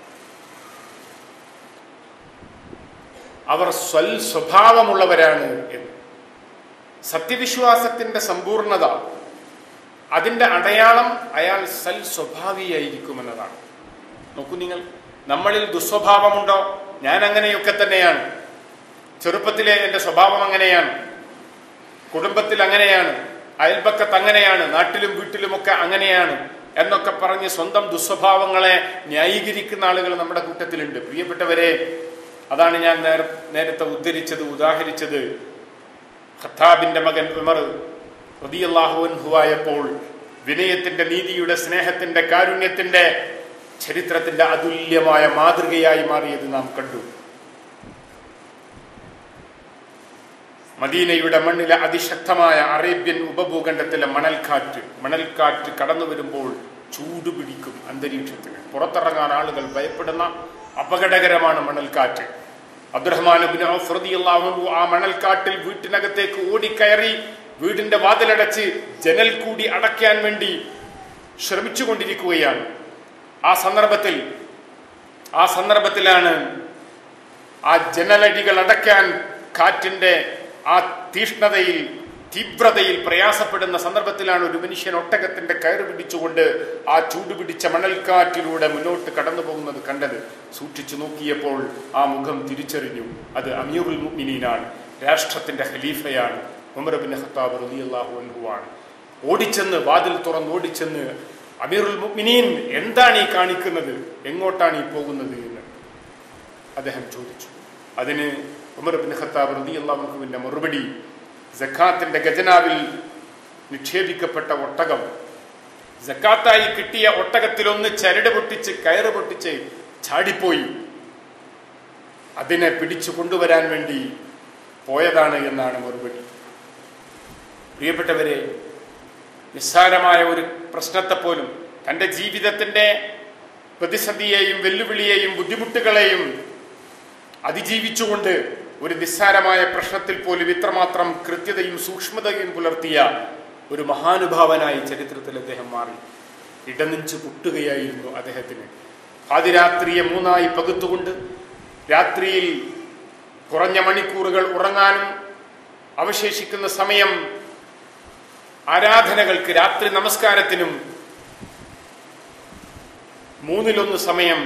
അവർ സ്വൽ സ്വഭാവമുള്ളവരാണ് എന്ന് സത്യവിശ്വാസത്തിന്റെ സമ്പൂർണത അതിന്റെ അടയാളം അയാൾ സൽ സ്വഭാവിയായിരിക്കുമെന്നതാണ് നോക്കൂ നിങ്ങൾ നമ്മളിൽ ദുസ്വഭാവമുണ്ടോ ഞാൻ അങ്ങനെയൊക്കെ തന്നെയാണ് ചെറുപ്പത്തിലെ എൻ്റെ സ്വഭാവം അങ്ങനെയാണ് കുടുംബത്തിൽ അങ്ങനെയാണ് അയൽപക്കത്ത് അങ്ങനെയാണ് നാട്ടിലും വീട്ടിലുമൊക്കെ അങ്ങനെയാണ് എന്നൊക്കെ പറഞ്ഞ് സ്വന്തം ദുസ്വഭാവങ്ങളെ ന്യായീകരിക്കുന്ന ആളുകൾ നമ്മുടെ കൂട്ടത്തിലുണ്ട് പ്രിയപ്പെട്ടവരെ അതാണ് ഞാൻ നേര നേരത്തെ ഉദ്ധരിച്ചത് ഉദാഹരിച്ചത് ഖത്താബിന്റെ മകൻ ഉമർ റതിയല്ലാഹുവൻഹുവായപ്പോൾ വിനയത്തിന്റെ നീതിയുടെ സ്നേഹത്തിന്റെ കാരുണ്യത്തിന്റെ ചരിത്രത്തിന്റെ അതുല്യമായ മാതൃകയായി മാറിയത് നാം കണ്ടു മദീനയുടെ മണ്ണിലെ അതിശക്തമായ അറേബ്യൻ ഉപഭൂഖണ്ഡത്തിലെ മണൽക്കാറ്റ് മണൽക്കാറ്റ് കടന്നു വരുമ്പോൾ ചൂട് പിടിക്കും അന്തരീക്ഷത്തിന് പുറത്തിറങ്ങാൻ ആളുകൾ ഭയപ്പെടുന്ന അപകടകരമാണ് മണൽക്കാറ്റ് അബ്ദുറഹ്മാൻ ബിൻ ഔഫ് റളിയല്ലാഹു അൻഹു ആ മണൽക്കാട്ടിൽ വീട്ടിനകത്തേക്ക് ഓടിക്കയറി വീടിന്റെ വാതിലടച്ച് ജനൽ കൂടി അടയ്ക്കാൻ വേണ്ടി ശ്രമിച്ചുകൊണ്ടിരിക്കുകയാണ് ആ സന്ദർഭത്തിൽ ആ സന്ദർഭത്തിലാണ് ആ ജനലടികൾ അടയ്ക്കാൻ കാറ്റിന്റെ ആ തീഷ്ണതയിൽ തീവ്രതയിൽ പ്രയാസപ്പെടുന്ന സന്ദർഭത്തിലാണ് ഒരു മനുഷ്യൻ ഒട്ടകത്തിന്റെ കയറ് പിടിച്ചുകൊണ്ട് ആ ചൂടുപിടിച്ച മണൽക്കാറ്റിലൂടെ മുന്നോട്ട് കടന്നു പോകുന്നത് കണ്ടത് സൂക്ഷിച്ചു നോക്കിയപ്പോൾ ആ മുഖം തിരിച്ചറിഞ്ഞു അത് അമീറുൽ മുഅ്മിനീനാണ് രാഷ്ട്രത്തിന്റെ ഖലീഫയാണ് ഉമർ ബിൻ ഖത്താബ് റളിയല്ലാഹു അൻഹുവാണ് ഓടിച്ചെന്ന് വാതിൽ തുറന്ന് ഓടിച്ചെന്ന് അമീറുൽ മുഅ്മിനീൻ എന്താണ് ഈ കാണിക്കുന്നത് എങ്ങോട്ടാണ് ഈ പോകുന്നത് എന്ന് അദ്ദേഹം ചോദിച്ചു അതിന് ഉമർ ബിൻ ഖത്താബ് റതി അള്ളാഹുവിൻ്റെ മറുപടി ജക്കാത്തിന്റെ ഖജനാവിൽ നിക്ഷേപിക്കപ്പെട്ട ഒട്ടകം ജക്കാത്തായി കിട്ടിയ ഒട്ടകത്തിലൊന്ന് ചരട് പൊട്ടിച്ച് കയറ് പൊട്ടിച്ച് ചാടിപ്പോയി അതിനെ പിടിച്ചു കൊണ്ടുവരാൻ വേണ്ടി പോയതാണ് എന്നാണ് മറുപടി പ്രിയപ്പെട്ടവരെ നിസ്സാരമായ ഒരു പ്രശ്നത്തെ പോലും തൻ്റെ ജീവിതത്തിൻ്റെ പ്രതിസന്ധിയെയും വെല്ലുവിളിയെയും ബുദ്ധിമുട്ടുകളെയും അതിജീവിച്ചുകൊണ്ട് ഒരു നിസ്സാരമായ പ്രശ്നത്തിൽ പോലും ഇത്രമാത്രം കൃത്യതയും സൂക്ഷ്മതയും പുലർത്തിയ ഒരു മഹാനുഭാവനായി ചരിത്രത്തിൽ അദ്ദേഹം മാറി ഇടനെഞ്ചു പൊട്ടുകയായിരുന്നു അദ്ദേഹത്തിന് പാതിരാത്രിയെ മൂന്നായി പകുത്തുകൊണ്ട് രാത്രിയിൽ കുറഞ്ഞ മണിക്കൂറുകൾ ഉറങ്ങാനും അവശേഷിക്കുന്ന സമയം ആരാധനകൾക്ക് രാത്രി നമസ്കാരത്തിനും മൂന്നിലൊന്ന് സമയം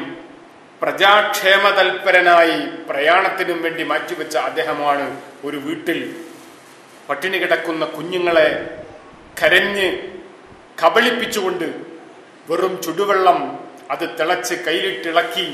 പ്രജാക്ഷേമതൽപരനായി പ്രയാണത്തിനും വേണ്ടി മാറ്റിവെച്ച അദ്ദേഹമാണ് ഒരു വീട്ടിൽ പട്ടിണി കിടക്കുന്ന കുഞ്ഞുങ്ങളെ കരഞ്ഞ് കബളിപ്പിച്ചുകൊണ്ട് വെറും ചുടുവെള്ളം അത് തിളച്ച് കയ്യിലിട്ടിളക്കി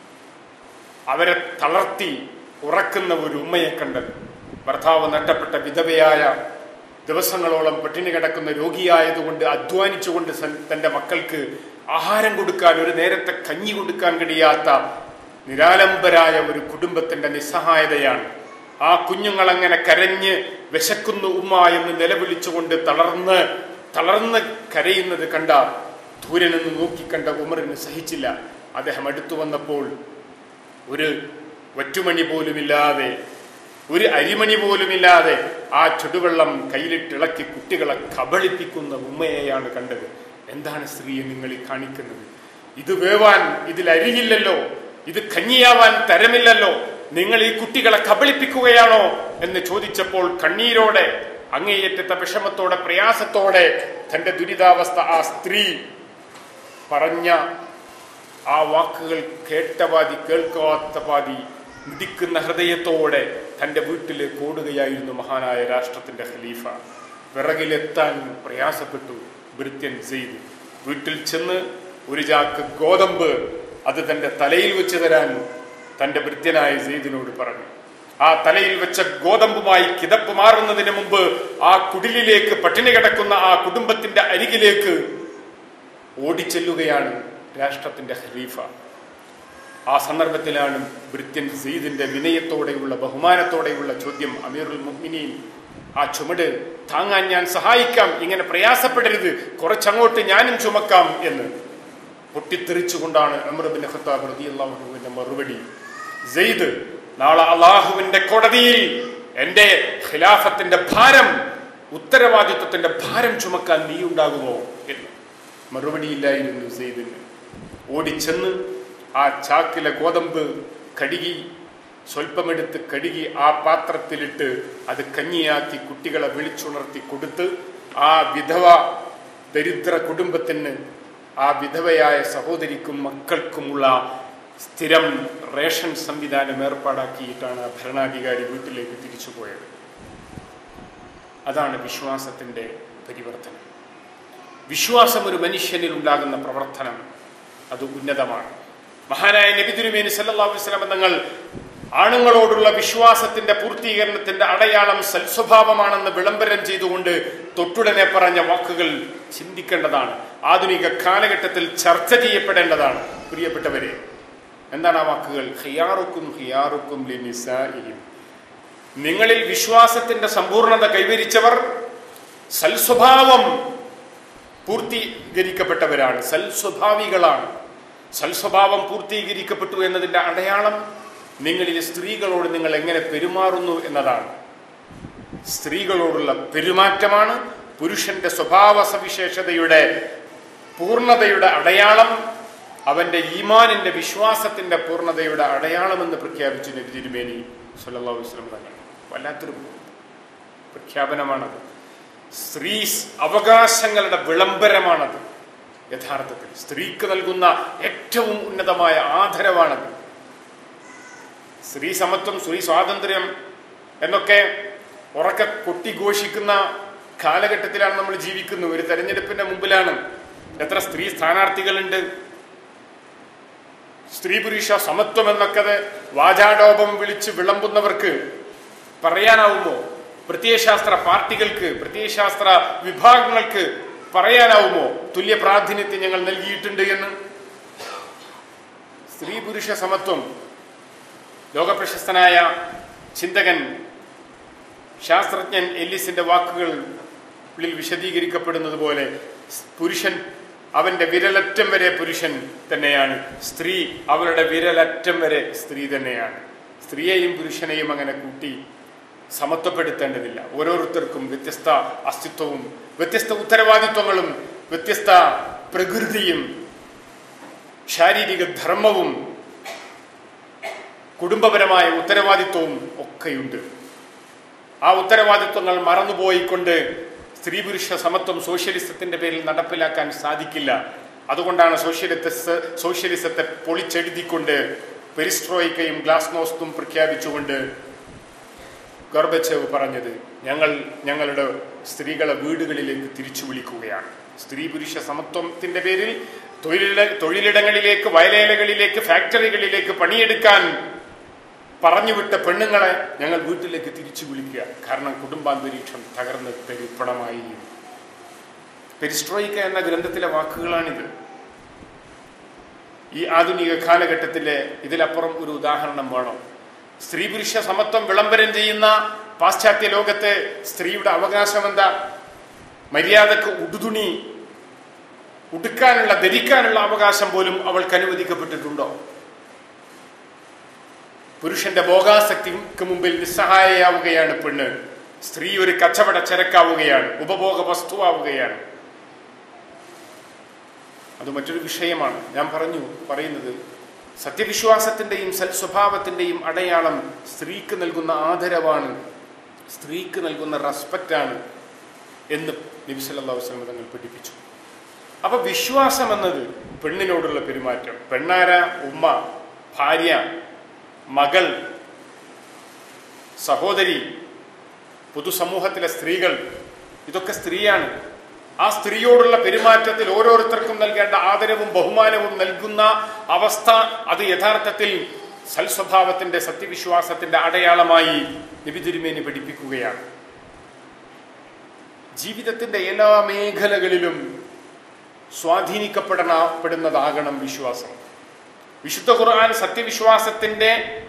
അവരെ തളർത്തി ഉറക്കുന്ന ഒരു ഉമ്മയെ കണ്ടത് ഭർത്താവ് നഷ്ടപ്പെട്ട വിധവയായ ദിവസങ്ങളോളം പട്ടിണി കിടക്കുന്ന രോഗിയായതുകൊണ്ട് അധ്വാനിച്ചുകൊണ്ട് സൻ- തന്റെ മക്കൾക്ക് ആഹാരം കൊടുക്കാൻ ഒരു നേരത്തെ കഞ്ഞി കൊടുക്കാൻ കഴിയാത്ത നിരാലംബരായ ഒരു കുടുംബത്തിന്റെ നിസ്സഹായതയാണ് ആ കുഞ്ഞുങ്ങൾ അങ്ങനെ കരഞ്ഞ് വിശക്കുന്നു ഉമ്മ എന്ന് നിലവിളിച്ചുകൊണ്ട് തളർന്ന് തളർന്ന് കരയുന്നത് കണ്ട ദൂരെ നിന്ന് നോക്കിക്കണ്ട ഉമറിന് സഹിച്ചില്ല അദ്ദേഹം അടുത്തു വന്നപ്പോൾ ഒരു ഒറ്റുമണി പോലുമില്ലാതെ ഒരു അരിമണി പോലുമില്ലാതെ ആ ചുടുവെള്ളം കയ്യിലിട്ടിളക്കി കുട്ടികളെ കബളിപ്പിക്കുന്ന ഉമ്മയെയാണ് കണ്ടത് എന്താണ് സ്ത്രീയെ നിങ്ങൾ ഈ കാണിക്കുന്നത് ഇത് വേവാൻ ഇതിൽ അരിയില്ലല്ലോ ഇത് കഞ്ഞിയാവാൻ തരമില്ലല്ലോ നിങ്ങൾ ഈ കുട്ടികളെ കബളിപ്പിക്കുകയാണോ എന്ന് ചോദിച്ചപ്പോൾ കണ്ണീരോടെ അങ്ങേയറ്റത്തെ വിഷമത്തോടെ പ്രയാസത്തോടെ തന്റെ ദുരിതാവസ്ഥ ആ സ്ത്രീ പറഞ്ഞ ആ വാക്കുകൾ കേട്ട പാതി കേൾക്കാത്ത പാതി മിടിക്കുന്ന ഹൃദയത്തോടെ തന്റെ വീട്ടിലേക്ക് ഓടുകയായിരുന്നു മഹാനായ രാഷ്ട്രത്തിന്റെ ഖലീഫ വിറകിലെത്താൻ പ്രയാസപ്പെട്ടു ഭൃത്യൻ ചെയ്തു വീട്ടിൽ ചെന്ന് ഒരു ചാക്ക് ഗോതമ്പ് അത് തന്റെ തലയിൽ വെച്ച് തരാൻ തന്റെ ഭൃത്യനായ സെയ്ദിനോട് പറഞ്ഞു ആ തലയിൽ വെച്ച ഗോതമ്പുമായി കിതപ്പ് മാറുന്നതിന് മുമ്പ് ആ കുടിലിലേക്ക് പട്ടിണി കിടക്കുന്ന ആ കുടുംബത്തിന്റെ അരികിലേക്ക് ഓടിച്ചെല്ലുകയാണ് രാഷ്ട്രത്തിന്റെ ഖലീഫ ആ സന്ദർഭത്തിലാണ് ഭൃത്യൻ സെയ്ദിന്റെ വിനയത്തോടെയുള്ള ബഹുമാനത്തോടെയുള്ള ചോദ്യം അമീറുൽ മുഹ്മിനീൻ ആ ചുമട് താങ്ങാൻ ഞാൻ സഹായിക്കാം ഇങ്ങനെ പ്രയാസപ്പെടരുത് കുറച്ചങ്ങോട്ട് ഞാനും ചുമക്കാം എന്ന് പൊട്ടിത്തെറിച്ചുകൊണ്ടാണ് അമർബിൻ ഖത്താബ് റളിയല്ലാഹുവിന്റെ മറുപടി സെയ്ദ് നാളെ അള്ളാഹുവിന്റെ കോടതിയിൽ എന്റെ ഖിലാഫത്തിന്റെ ഭാരം ഉത്തരവാദിത്വത്തിന്റെ ഭാരം ചുമക്കാൻ നീ ഉണ്ടാകുമോ എന്ന് മറുപടിയില്ലായിരുന്നു സെയ്ദിന് ഓടിച്ചെന്ന് ആ ചാക്കിലെ ഗോതമ്പ് കഴുകി സ്വല്പമെടുത്ത് കഴുകി ആ പാത്രത്തിലിട്ട് അത് കഞ്ഞിയാക്കി കുട്ടികളെ വിളിച്ചുണർത്തി കൊടുത്ത് ആ വിധവ ദരിദ്ര കുടുംബത്തിന് ആ വിധവയായ സഹോദരിക്കും മക്കൾക്കുമുള്ള സ്ഥിരം റേഷൻ സംവിധാനം ഏർപ്പാടാക്കിയിട്ടാണ് ആ ഭരണാധികാരി വീട്ടിലേക്ക് തിരിച്ചു പോയത് അതാണ് വിശ്വാസത്തിന്റെ പരിവർത്തനം വിശ്വാസം ഒരു മനുഷ്യനിൽ ഉണ്ടാകുന്ന പ്രവർത്തനം അത് ഉന്നതമാണ് മഹാനായ നബി തിരുമേനി സല്ലല്ലാഹു അലൈഹി വസല്ലം തങ്ങൾ ആണുങ്ങളോടുള്ള വിശ്വാസത്തിന്റെ പൂർത്തീകരണത്തിന്റെ അടയാളം സൽസ്വഭാവമാണെന്ന് വിളംബരം ചെയ്തുകൊണ്ട് തൊട്ടുടനെ പറഞ്ഞ വാക്കുകൾ ചിന്തിക്കേണ്ടതാണ് ആധുനിക കാലഘട്ടത്തിൽ ചർച്ച ചെയ്യപ്പെടേണ്ടതാണ് പ്രിയപ്പെട്ടവരെ എന്താണ് ആ വാക്കുകൾ ഹിയാറുക്കും ഹിയാറുക്കും ലിനിസാഇഹിം നിങ്ങളിൽ വിശ്വാസത്തിന്റെ സമ്പൂർണത കൈവരിച്ചവർ സൽസ്വഭാവം പൂർത്തീകരിക്കപ്പെട്ടവരാണ് സൽസ്വഭാവികളാണ് സൽസ്വഭാവം പൂർത്തീകരിക്കപ്പെട്ടു എന്നതിന്റെ അടയാളം നിങ്ങളിലെ സ്ത്രീകളോട് നിങ്ങൾ എങ്ങനെ പെരുമാറുന്നു എന്നതാണ് സ്ത്രീകളോടുള്ള പെരുമാറ്റമാണ് പുരുഷന്റെ സ്വഭാവ സവിശേഷതയുടെ പൂർണ്ണതയുടെ അടയാളം അവന്റെ ഈമാനിന്റെ വിശ്വാസത്തിന്റെ പൂർണ്ണതയുടെ അടയാളമെന്ന് പ്രഖ്യാപിച്ചു നബി തിരുമേനി സല്ലല്ലാഹു അലൈഹി വസല്ലം തങ്ങൾ വല്ലാത്തൊരു പ്രഖ്യാപനമാണത് സ്ത്രീ അവകാശങ്ങളുടെ വിളംബരമാണത് യഥാർത്ഥത്തിൽ സ്ത്രീക്ക് നൽകുന്ന ഏറ്റവും ഉന്നതമായ ആദരവാണത് സ്ത്രീ സമത്വം സ്ത്രീ സ്വാതന്ത്ര്യം എന്നൊക്കെ ഉറക്കെ കൊട്ടിഘോഷിക്കുന്ന കാലഘട്ടത്തിലാണ് നമ്മൾ ജീവിക്കുന്നത് ഒരു തെരഞ്ഞെടുപ്പിന്റെ മുമ്പിലാണ് എത്ര സ്ത്രീ സ്ഥാനാർത്ഥികളുണ്ട് സ്ത്രീ പുരുഷ സമത്വം എന്നൊക്കെ വാചാടോപം വിളിച്ച് വിളമ്പുന്നവർക്ക് പറയാനാവുമോ പ്രത്യയശാസ്ത്ര പാർട്ടികൾക്ക് പ്രത്യയശാസ്ത്ര വിഭാഗങ്ങൾക്ക് പറയാനാവുമോ തുല്യ പ്രാതിനിധ്യം ഞങ്ങൾ നൽകിയിട്ടുണ്ട് എന്ന് സ്ത്രീ പുരുഷ സമത്വം ലോകപ്രശസ്തനായ ചിന്തകൻ ശാസ്ത്രജ്ഞൻ എല്ലിസിന്റെ വാക്കുകളിൽ വിശദീകരിക്കപ്പെടുന്നത് പോലെ പുരുഷൻ അവന്റെ വിരലറ്റം വരെ പുരുഷൻ തന്നെയാണ് സ്ത്രീ അവരുടെ വിരലറ്റം വരെ സ്ത്രീ തന്നെയാണ് സ്ത്രീയെയും പുരുഷനെയും അങ്ങനെ കൂട്ടി സമത്വപ്പെടുത്തേണ്ടതില്ല ഓരോരുത്തർക്കും വ്യത്യസ്ത അസ്തിത്വവും വ്യത്യസ്ത ഉത്തരവാദിത്വങ്ങളും വ്യത്യസ്ത പ്രകൃതിയും ശാരീരിക ധർമ്മവും കുടുംബപരമായ ഉത്തരവാദിത്വവും ഒക്കെയുണ്ട് ആ ഉത്തരവാദിത്വങ്ങൾ മറന്നുപോയിക്കൊണ്ട് സ്ത്രീ പുരുഷ സമത്വം സോഷ്യലിസത്തിന്റെ പേരിൽ നടപ്പിലാക്കാൻ സാധിക്കില്ല അതുകൊണ്ടാണ് സോഷ്യലിസ സോഷ്യലിസത്തെ പൊളിച്ചെഴുതിക്കൊണ്ട് പെരിസ്ട്രോയിക്കയും ഗ്ലാസ്നോസ്തും പ്രഖ്യാപിച്ചുകൊണ്ട് ഗർബച്ചേവ് പറഞ്ഞത് ഞങ്ങൾ ഞങ്ങളുടെ സ്ത്രീകളെ വീടുകളിലേക്ക് തിരിച്ചു വിളിക്കുകയാണ് സ്ത്രീ പുരുഷ സമത്വത്തിന്റെ പേരിൽ തൊഴിലിട തൊഴിലിടങ്ങളിലേക്ക് വയലേലകളിലേക്ക് ഫാക്ടറികളിലേക്ക് പണിയെടുക്കാൻ പറഞ്ഞുവിട്ട പെണ്ണുങ്ങളെ ഞങ്ങൾ വീട്ടിലേക്ക് തിരിച്ചു വിളിക്കുക കാരണം കുടുംബാന്തരീക്ഷം തകർന്ന് പെരുപ്പണമായി പെരിസ്ട്രോയിക്ക എന്ന ഗ്രന്ഥത്തിലെ വാക്കുകളാണിത് ഈ ആധുനിക കാലഘട്ടത്തിലെ ഇതിലപ്പുറം ഒരു ഉദാഹരണം വേണം സ്ത്രീ പുരുഷ സമത്വം വിളംബരം ചെയ്യുന്ന പാശ്ചാത്യ ലോകത്തെ സ്ത്രീയുടെ അവകാശം എന്താ മര്യാദക്ക് ഉടുതുണി ഉടുക്കാനുള്ള ധരിക്കാനുള്ള അവകാശം പോലും അവൾക്ക് അനുവദിക്കപ്പെട്ടിട്ടുണ്ടോ പുരുഷന്റെ ഭോഗാസക്തിക്ക് മുമ്പിൽ നിസ്സഹായയാവുകയാണ് പെണ്ണ് സ്ത്രീ ഒരു കച്ചവട ചരക്കാവുകയാണ് ഉപഭോഗ വസ്തുവാവുകയാണ് അത് മറ്റൊരു വിഷയമാണ് ഞാൻ പറഞ്ഞു പറയുന്നത് സത്യവിശ്വാസത്തിന്റെയും സൽസ്വഭാവത്തിന്റെയും അടയാളം സ്ത്രീക്ക് നൽകുന്ന ആദരവാണ് സ്ത്രീക്ക് നൽകുന്ന റെസ്പെക്റ്റാണ് എന്ന് നബി സല്ലല്ലാഹു അലൈഹി വസല്ലം തങ്ങൾ പഠിപ്പിച്ചു അപ്പൊ വിശ്വാസം എന്നത് പെണ്ണിനോടുള്ള പെരുമാറ്റം പെണ്ണാര ഉമ്മ ഭാര്യ മകൾ സഹോദരി പൊതുസമൂഹത്തിലെ സ്ത്രീകൾ ഇതൊക്കെ സ്ത്രീയാണ് ആ സ്ത്രീയോടുള്ള പെരുമാറ്റത്തിൽ ഓരോരുത്തർക്കും നൽകേണ്ട ആദരവും ബഹുമാനവും നൽകുന്ന അവസ്ഥ അത് യഥാർത്ഥത്തിൽ സൽസ്വഭാവത്തിന്റെ സത്യവിശ്വാസത്തിന്റെ അടയാളമായി നബി തിരുമേനി പഠിപ്പിക്കുകയാണ് ജീവിതത്തിന്റെ എല്ലാ മേഖലകളിലും സ്വാധീനിക്കപ്പെടണപ്പെടുന്നതാകണം വിശ്വാസം വിശുദ്ധ ഖുർആൻ സത്യവിശ്വാസത്തിന്റെ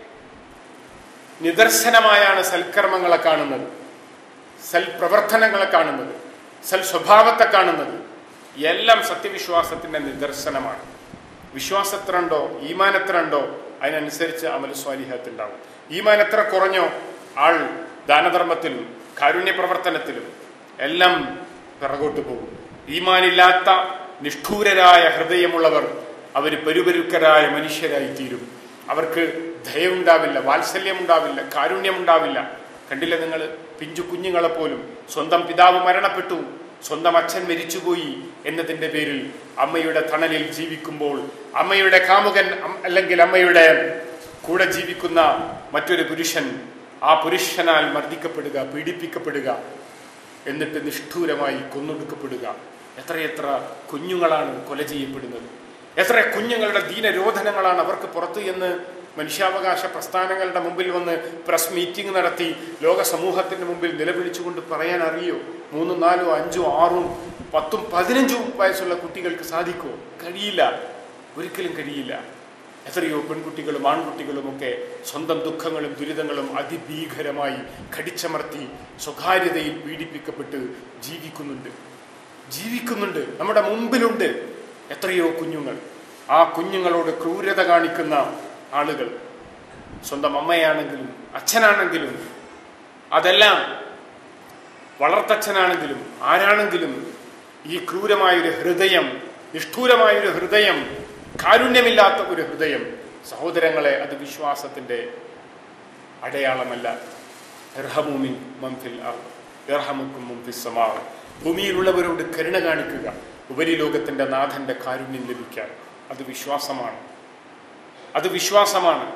നിദർശനമായാണ് സൽക്കർമ്മങ്ങളെ കാണുന്നത് സൽപ്രവർത്തനങ്ങളെ കാണുന്നത് സൽ സ്വഭാവത്തെ കാണുന്നത് എല്ലാം സത്യവിശ്വാസത്തിന്റെ നിദർശനമാണ് വിശ്വാസം എത്ര ഉണ്ടോ ഈമാൻ എത്ര ഉണ്ടോ അതിനനുസരിച്ച് അമൽ സ്വാലിഹത്ത് ഉണ്ടാവും ഈമാൻ എത്ര കുറഞ്ഞോ ആൾ ദാനധർമ്മത്തിലും കാരുണ്യ പ്രവർത്തനത്തിലും എല്ലാം പിറകോട്ട് പോകും ഈമാനില്ലാത്ത നിഷ്ഠൂരരായ ഹൃദയമുള്ളവർ അവർ പെരുപെരുക്കരായ മനുഷ്യരായി തീരും അവർക്ക് ദയവുണ്ടാവില്ല വാത്സല്യമുണ്ടാവില്ല കാരുണ്യമുണ്ടാവില്ല കണ്ടില്ല നിങ്ങൾ പിഞ്ചു കുഞ്ഞുങ്ങളെ പോലും സ്വന്തം പിതാവ് മരണപ്പെട്ടു സ്വന്തം അച്ഛൻ മരിച്ചുപോയി എന്നതിൻ്റെ പേരിൽ അമ്മയുടെ തണലിൽ ജീവിക്കുമ്പോൾ അമ്മയുടെ കാമുകൻ അം- അല്ലെങ്കിൽ അമ്മയുടെ കൂടെ ജീവിക്കുന്ന മറ്റൊരു പുരുഷൻ ആ പുരുഷനാൽ മർദ്ദിക്കപ്പെടുക പീഡിപ്പിക്കപ്പെടുക എന്നിട്ട് നിഷ്ഠൂരമായി കൊന്നൊടുക്കപ്പെടുക എത്രയെത്ര കുഞ്ഞുങ്ങളാണ് കൊല ചെയ്യപ്പെടുന്നത് എത്ര കുഞ്ഞുങ്ങളുടെ ദീനരോധനങ്ങളാണ് അവർക്ക് പുറത്തു എന്ന് മനുഷ്യാവകാശ പ്രസ്ഥാനങ്ങളുടെ മുമ്പിൽ വന്ന് പ്രസ് മീറ്റിംഗ് നടത്തി ലോക സമൂഹത്തിന്റെ മുമ്പിൽ നിലവിളിച്ചുകൊണ്ട് പറയാൻ അറിയോ മൂന്നും നാലും അഞ്ചും ആറും പത്തും പതിനഞ്ചും വയസ്സുള്ള കുട്ടികൾക്ക് സാധിക്കുമോ കഴിയില്ല ഒരിക്കലും കഴിയില്ല എത്രയോ പെൺകുട്ടികളും ആൺകുട്ടികളും ഒക്കെ സ്വന്തം ദുഃഖങ്ങളും ദുരിതങ്ങളും അതിഭീകരമായി കടിച്ചമർത്തി സ്വകാര്യതയിൽ പീഡിപ്പിക്കപ്പെട്ട് ജീവിക്കുന്നുണ്ട് ജീവിക്കുന്നുണ്ട് നമ്മുടെ മുമ്പിലുണ്ട് എത്രയോ കുഞ്ഞുങ്ങൾ ആ കുഞ്ഞുങ്ങളോട് ക്രൂരത കാണിക്കുന്ന ആളുകൾ സ്വന്തം അമ്മയാണെങ്കിലും അച്ഛനാണെങ്കിലും അതെല്ലാം വളർത്തച്ഛനാണെങ്കിലും ആരാണെങ്കിലും ഈ ക്രൂരമായൊരു ഹൃദയം നിഷ്ഠൂരമായൊരു ഹൃദയം കാരുണ്യമില്ലാത്ത ഒരു ഹൃദയം സഹോദരങ്ങളെ അത് വിശ്വാസത്തിന്റെ അടയാളമല്ല ഇർഹമുമിൻ മംഫിൽ അർദ് ഇർഹമുക്കും മുംഫിസ് സമാവ് ഭൂമിയിലുള്ളവരോട് കരുണ കാണിക്കുക ഉപരിലോകത്തിന്റെ നാഥന്റെ കാരുണ്യം ലഭിക്കാൻ അത് വിശ്വാസമാണ് അത് വിശ്വാസമാണ്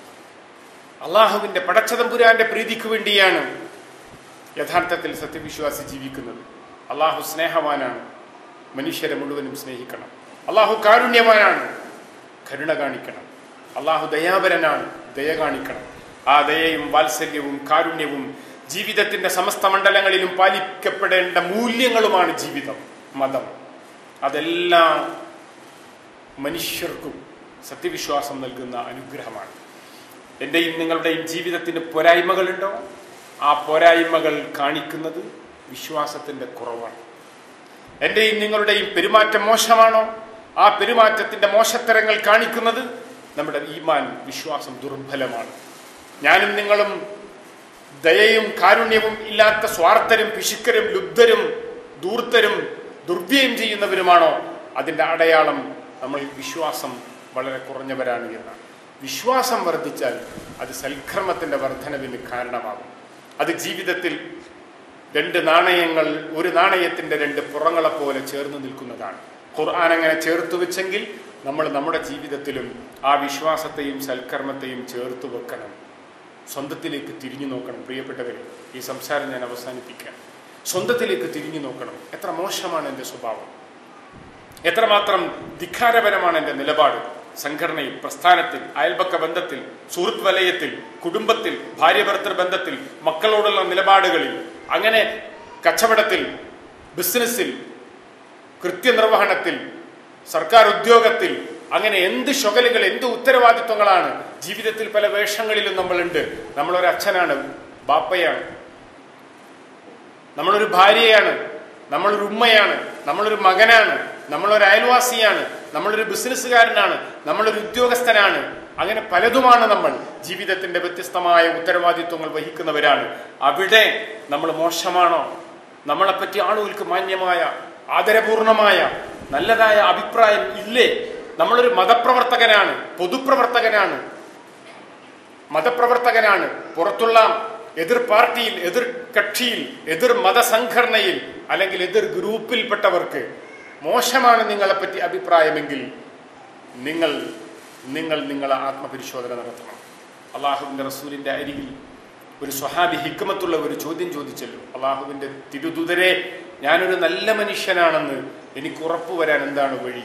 അള്ളാഹുവിന്റെ പടച്ചതമ്പുരാന്റെ പ്രീതിക്ക് വേണ്ടിയാണ് യഥാർത്ഥത്തിൽ സത്യവിശ്വാസി ജീവിക്കുന്നത് അള്ളാഹു സ്നേഹവാനാണ് മനുഷ്യരെ മുഴുവനും സ്നേഹിക്കണം അള്ളാഹു കാരുണ്യവാനാണ് കരുണ കാണിക്കണം അള്ളാഹു ദയാപരനാണ് ദയ കാണിക്കണം ആ ദയയും വാത്സല്യവും കാരുണ്യവും ജീവിതത്തിന്റെ സമസ്ത മണ്ഡലങ്ങളിലും പാലിക്കപ്പെടേണ്ട മൂല്യങ്ങളുമാണ് ജീവിതം മതം അതെല്ലാം മനുഷ്യർക്കും സത്യവിശ്വാസം നൽകുന്ന അനുഗ്രഹമാണ് എൻ്റെയും നിങ്ങളുടെയും ജീവിതത്തിന് പോരായ്മകളുണ്ടോ ആ പോരായ്മകൾ കാണിക്കുന്നത് വിശ്വാസത്തിന്റെ കുറവാണ് എൻ്റെയും നിങ്ങളുടെയും പെരുമാറ്റം മോശമാണോ ആ പെരുമാറ്റത്തിന്റെ മോശത്തരങ്ങൾ കാണിക്കുന്നത് നമ്മുടെ ഈമാൻ വിശ്വാസം ദുർബലമാണ് ഞാനും നിങ്ങളും ദയയും കാരുണ്യവും ഇല്ലാത്ത സ്വാർത്ഥരും പിശുക്കരും ലുബ്ധരും ദൂർത്തരും ദുർവ്യയം ചെയ്യുന്നവരുമാണോ അതിൻ്റെ അടയാളം നമ്മൾ വിശ്വാസം വളരെ കുറഞ്ഞവരാണ് എന്നാണ് വിശ്വാസം വർദ്ധിച്ചാൽ അത് സൽക്രമത്തിൻ്റെ വർധനവിന് കാരണമാകും അത് ജീവിതത്തിൽ രണ്ട് നാണയങ്ങൾ ഒരു നാണയത്തിന്റെ രണ്ട് പുറങ്ങളെ പോലെ ചേർന്ന് നിൽക്കുന്നതാണ് ഖുർആൻ അങ്ങനെ ചേർത്ത് വെച്ചെങ്കിൽ നമ്മൾ നമ്മുടെ ജീവിതത്തിലും ആ വിശ്വാസത്തെയും സൽക്കർമ്മത്തെയും ചേർത്ത് വെക്കണം സ്വന്തത്തിലേക്ക് തിരിഞ്ഞു നോക്കണം പ്രിയപ്പെട്ടവരെ ഈ സംസാരം ഞാൻ അവസാനിപ്പിക്കാം സ്വന്തത്തിലേക്ക് തിരിഞ്ഞു നോക്കണം എത്ര മോശമാണ് എൻ്റെ സ്വഭാവം എത്രമാത്രം ധിക്കാരപരമാണ് എൻ്റെ നിലപാട് സംഘടനയിൽ പ്രസ്ഥാനത്തിൽ അയൽപക്ക ബന്ധത്തിൽ സുഹൃത്ത് വലയത്തിൽ കുടുംബത്തിൽ ഭാര്യ ഭർത്തൃ ബന്ധത്തിൽ മക്കളോടുള്ള നിലപാടുകളിൽ അങ്ങനെ കച്ചവടത്തിൽ ബിസിനസ്സിൽ കൃത്യനിർവഹണത്തിൽ സർക്കാർ ഉദ്യോഗത്തിൽ അങ്ങനെ എന്ത് ശൊകലുകൾ എന്ത് ഉത്തരവാദിത്വങ്ങളാണ് ജീവിതത്തിൽ പല വേഷങ്ങളിലും നമ്മളുണ്ട് നമ്മളൊരു അച്ഛനാണ് ബാപ്പയാണ് നമ്മളൊരു ഭാര്യയാണ് നമ്മളൊരു ഉമ്മയാണ് നമ്മളൊരു മകനാണ് നമ്മളൊരു അയൽവാസിയാണ് നമ്മളൊരു ബിസിനസ്സുകാരനാണ് നമ്മളൊരു ഉദ്യോഗസ്ഥനാണ് അങ്ങനെ പലതുമാണ് നമ്മൾ ജീവിതത്തിന്റെ വ്യത്യസ്തമായ ഉത്തരവാദിത്വങ്ങൾ വഹിക്കുന്നവരാണ് അവിടെ നമ്മൾ മോശമാണോ നമ്മളെപ്പറ്റി ആളുകൾക്ക് മാന്യമായ ആദരപൂർണമായ നല്ലതായ അഭിപ്രായം ഇല്ലേ നമ്മളൊരു മതപ്രവർത്തകനാണ് പൊതുപ്രവർത്തകനാണ് മതപ്രവർത്തകനാണ് പുറത്തുള്ള എതിർ പാർട്ടിയിൽ എതിർ കക്ഷിയിൽ എതിർ മതസംഘടനയിൽ അല്ലെങ്കിൽ എതിർ ഗ്രൂപ്പിൽപ്പെട്ടവർക്ക് മോശമാണ് നിങ്ങളെപ്പറ്റി അഭിപ്രായമെങ്കിൽ നിങ്ങൾ നിങ്ങൾ നിങ്ങളെ ആത്മപരിശോധന നടത്തണം അള്ളാഹുവിൻ്റെ റസൂലിൻ്റെ അരികിൽ ഒരു സ്വഹാബി ഹിക്മത്തുള്ള ഒരു ചോദ്യം ചോദിച്ചല്ലോ അള്ളാഹുവിൻ്റെ തിരുദുതരെ ഞാനൊരു നല്ല മനുഷ്യനാണെന്ന് എനിക്ക് ഉറപ്പു വരാൻ എന്താണ് വഴി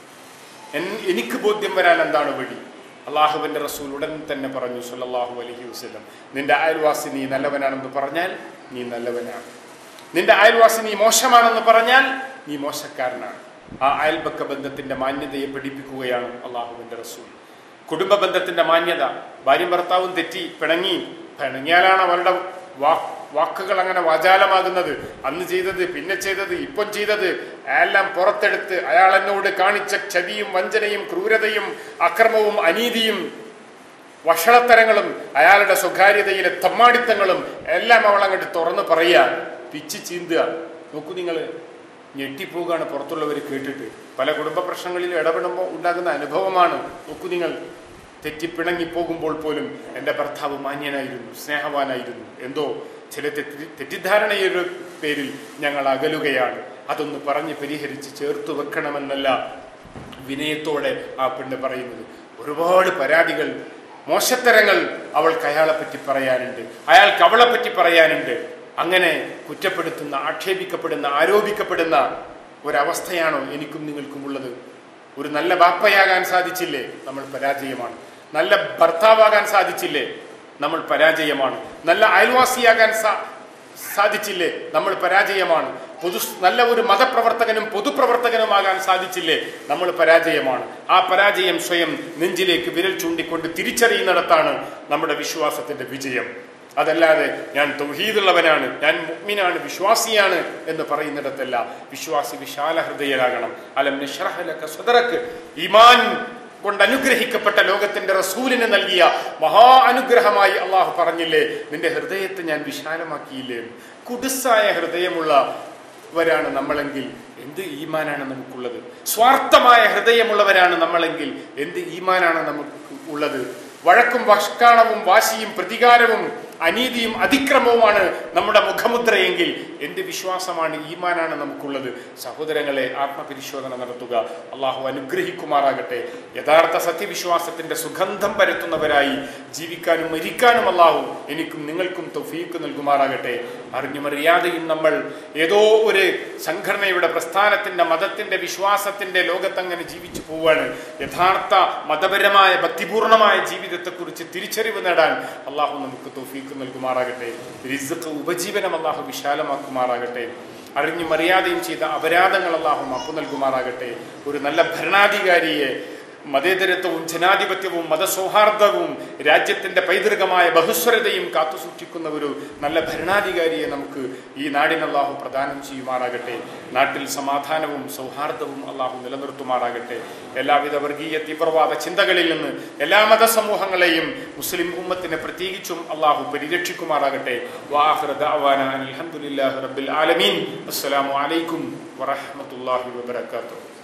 എൻ- എനിക്ക് ബോധ്യം വരാൻ എന്താണ് വഴി അള്ളാഹുവിൻ്റെ റസൂൽ ഉടൻ തന്നെ പറഞ്ഞു സല്ലല്ലാഹു അലൈഹി വസല്ലം നിന്റെ അയൽവാസി നീ നല്ലവനാണെന്ന് പറഞ്ഞാൽ നീ നല്ലവനാണ് നിന്റെ അയൽവാസി നീ മോശമാണെന്ന് പറഞ്ഞാൽ നീ മോശക്കാരനാണ് ആ അയൽപക്ക ബന്ധത്തിന്റെ മാന്യതയെ പഠിപ്പിക്കുകയാണ് അള്ളാഹുവിൻ്റെ റസൂൽ കുടുംബ ബന്ധത്തിന്റെ മാന്യത ഭാര്യയും ഭർത്താവും തെറ്റി പിണങ്ങി പിണങ്ങിയാലാണ് അവരുടെ വാ- വാക്കുകൾ അങ്ങനെ വാചാലമാകുന്നത് അന്ന് ചെയ്തത് പിന്നെ ചെയ്തത് ഇപ്പം ചെയ്തത് എല്ലാം പുറത്തെടുത്ത് അയാൾ എന്നോട് കാണിച്ച ചതിയും വഞ്ചനയും ക്രൂരതയും അക്രമവും അനീതിയും വഷളത്തരങ്ങളും അയാളുടെ സ്വകാര്യതയിലെ തമ്മാടിത്തങ്ങളും എല്ലാം അവൾ അങ്ങോട്ട് തുറന്ന് പറയുക പിച്ച് ചീന്തുക നോക്കൂ നിങ്ങൾ ഞെട്ടിപ്പോവുകയാണ് പുറത്തുള്ളവർ കേട്ടിട്ട് പല കുടുംബ പ്രശ്നങ്ങളിൽ ഇടപെടുമ്പോൾ ഉണ്ടാകുന്ന അനുഭവമാണ് നോക്കൂ നിങ്ങൾ തെറ്റിപ്പിണങ്ങിപ്പോകുമ്പോൾ പോലും എൻ്റെ ഭർത്താവ് മാന്യനായിരുന്നു സ്നേഹവാനായിരുന്നു എന്തോ ചില തെറ്റി തെറ്റിദ്ധാരണയുടെ പേരിൽ ഞങ്ങൾ അകലുകയാണ് അതൊന്ന് പറഞ്ഞ് പരിഹരിച്ച് ചേർത്ത് വെക്കണമെന്നല്ല വിനയത്തോടെ ആ പെണ്ണ് പറയുന്നത് ഒരുപാട് പരാതികൾ മോശത്തരങ്ങൾ അവൾക്ക് അയാളെ പറ്റി പറയാനുണ്ട് അയാൾക്ക് അവളെ പറ്റി പറയാനുണ്ട് അങ്ങനെ കുറ്റപ്പെടുത്തുന്ന ആക്ഷേപിക്കപ്പെടുന്ന ആരോപിക്കപ്പെടുന്ന ഒരവസ്ഥയാണോ എനിക്കും നിങ്ങൾക്കും ഉള്ളത് ഒരു നല്ല ബാപ്പയാകാൻ സാധിച്ചില്ലേ നമ്മൾ പരാജയമാണ് നല്ല ഭർത്താവാകാൻ സാധിച്ചില്ലേ നമ്മൾ പരാജയമാണ് നല്ല അയൽവാസിയാകാൻ സാ സാധിച്ചില്ലേ നമ്മൾ പരാജയമാണ് പൊതു നല്ല ഒരു മതപ്രവർത്തകനും പൊതുപ്രവർത്തകനുമാകാൻ സാധിച്ചില്ലേ നമ്മൾ പരാജയമാണ് ആ പരാജയം സ്വയം നെഞ്ചിലേക്ക് വിരൽ ചൂണ്ടിക്കൊണ്ട് തിരിച്ചറിയുന്നിടത്താണ് നമ്മുടെ വിശ്വാസത്തിന്റെ വിജയം അതല്ലാതെ ഞാൻ തൗഹീദുള്ളവനാണ് ഞാൻ മുഗ്മിനാണ് വിശ്വാസിയാണ് എന്ന് പറയുന്നിടത്തല്ല വിശ്വാസി വിശാല ഹൃദയരാകണം അലം നശ്റഹ് ലക സദറക്ക് ഈമാൻ കൊണ്ട് അനുഗ്രഹിക്കപ്പെട്ട ലോകത്തിന്റെ റസൂലിന് നൽകിയ മഹാ അനുഗ്രഹമായി അള്ളാഹു പറഞ്ഞില്ലേ നിന്റെ ഹൃദയത്തെ ഞാൻ വിശാലമാക്കിയില്ലേ കുടുസായ ഹൃദയമുള്ളവരാണ് നമ്മളെങ്കിൽ എന്ത് ഈമാനാണ് നമുക്കുള്ളത് സ്വാർത്ഥമായ ഹൃദയമുള്ളവരാണ് നമ്മളെങ്കിൽ എന്ത് ഈമാനാണ് നമുക്ക് ഉള്ളത് വഴക്കും വഷ്കാണവും വാശിയും പ്രതികാരവും അനീതിയും അതിക്രമവുമാണ് നമ്മുടെ മുഖമുദ്രയെങ്കിൽ എന്ത് വിശ്വാസമാണ് ഈമാനാണ് നമുക്കുള്ളത് സഹോദരങ്ങളെ ആത്മപരിശോധന നടത്തുക അള്ളാഹു അനുഗ്രഹിക്കുമാറാകട്ടെ യഥാർത്ഥ സത്യവിശ്വാസത്തിന്റെ സുഗന്ധം പരത്തുന്നവരായി ജീവിക്കാനും മരിക്കാനും അള്ളാഹു എനിക്കും നിങ്ങൾക്കും തൗഫീക്ക് നൽകുമാറാകട്ടെ അറിഞ്ഞുമറിയാതെയും നമ്മൾ ഏതോ ഒരു സംഘടനയുടെ പ്രസ്ഥാനത്തിന്റെ മതത്തിന്റെ വിശ്വാസത്തിന്റെ ലോകത്തങ്ങനെ ജീവിച്ചു പോവാണ് യഥാർത്ഥ മതപരമായ ഭക്തിപൂർണമായ ജീവിതത്തെക്കുറിച്ച് തിരിച്ചറിവ് നേടാൻ അള്ളാഹു നമുക്ക് തൗഫീക്ക് നൽകുമാറാകട്ടെ റിസ്ഖ് ഉപജീവനം അള്ളാഹു വിശാലമാക്കുമാറാകട്ടെ അറിഞ്ഞും അറിയാതെയും ചെയ്ത അപരാധങ്ങൾ അള്ളാഹു മാപ്പു നൽകുമാറാകട്ടെ ഒരു നല്ല ഭരണാധികാരിയെ മതേതരത്വവും ജനാധിപത്യവും മതസൗഹാർദ്ദവും രാജ്യത്തിന്റെ പൈതൃകമായ ബഹുസ്വരതയും കാത്തുസൂക്ഷിക്കുന്ന ഒരു നല്ല ഭരണാധികാരിയെ നമുക്ക് ഈ നാടിന് അള്ളാഹു പ്രദാനം ചെയ്യുമാറാകട്ടെ നാട്ടിൽ സമാധാനവും സൗഹാർദ്ദവും അള്ളാഹു നിലനിർത്തുമാറാകട്ടെ എല്ലാവിധ വർഗീയ തീവ്രവാദ ചിന്തകളിൽ നിന്ന് എല്ലാ മതസമൂഹങ്ങളെയും മുസ്ലിം ഉമ്മത്തിനെ പ്രത്യേകിച്ചും അള്ളാഹു പരിരക്ഷിക്കുമാറാകട്ടെ വാഹൃദ അവാന അലഹമുല്ലാ റബ്ബിൽ ആലമീൻ അസ്സലാമു അലൈക്കും വറഹമത്തല്ലാഹി വബർക്കാത്തു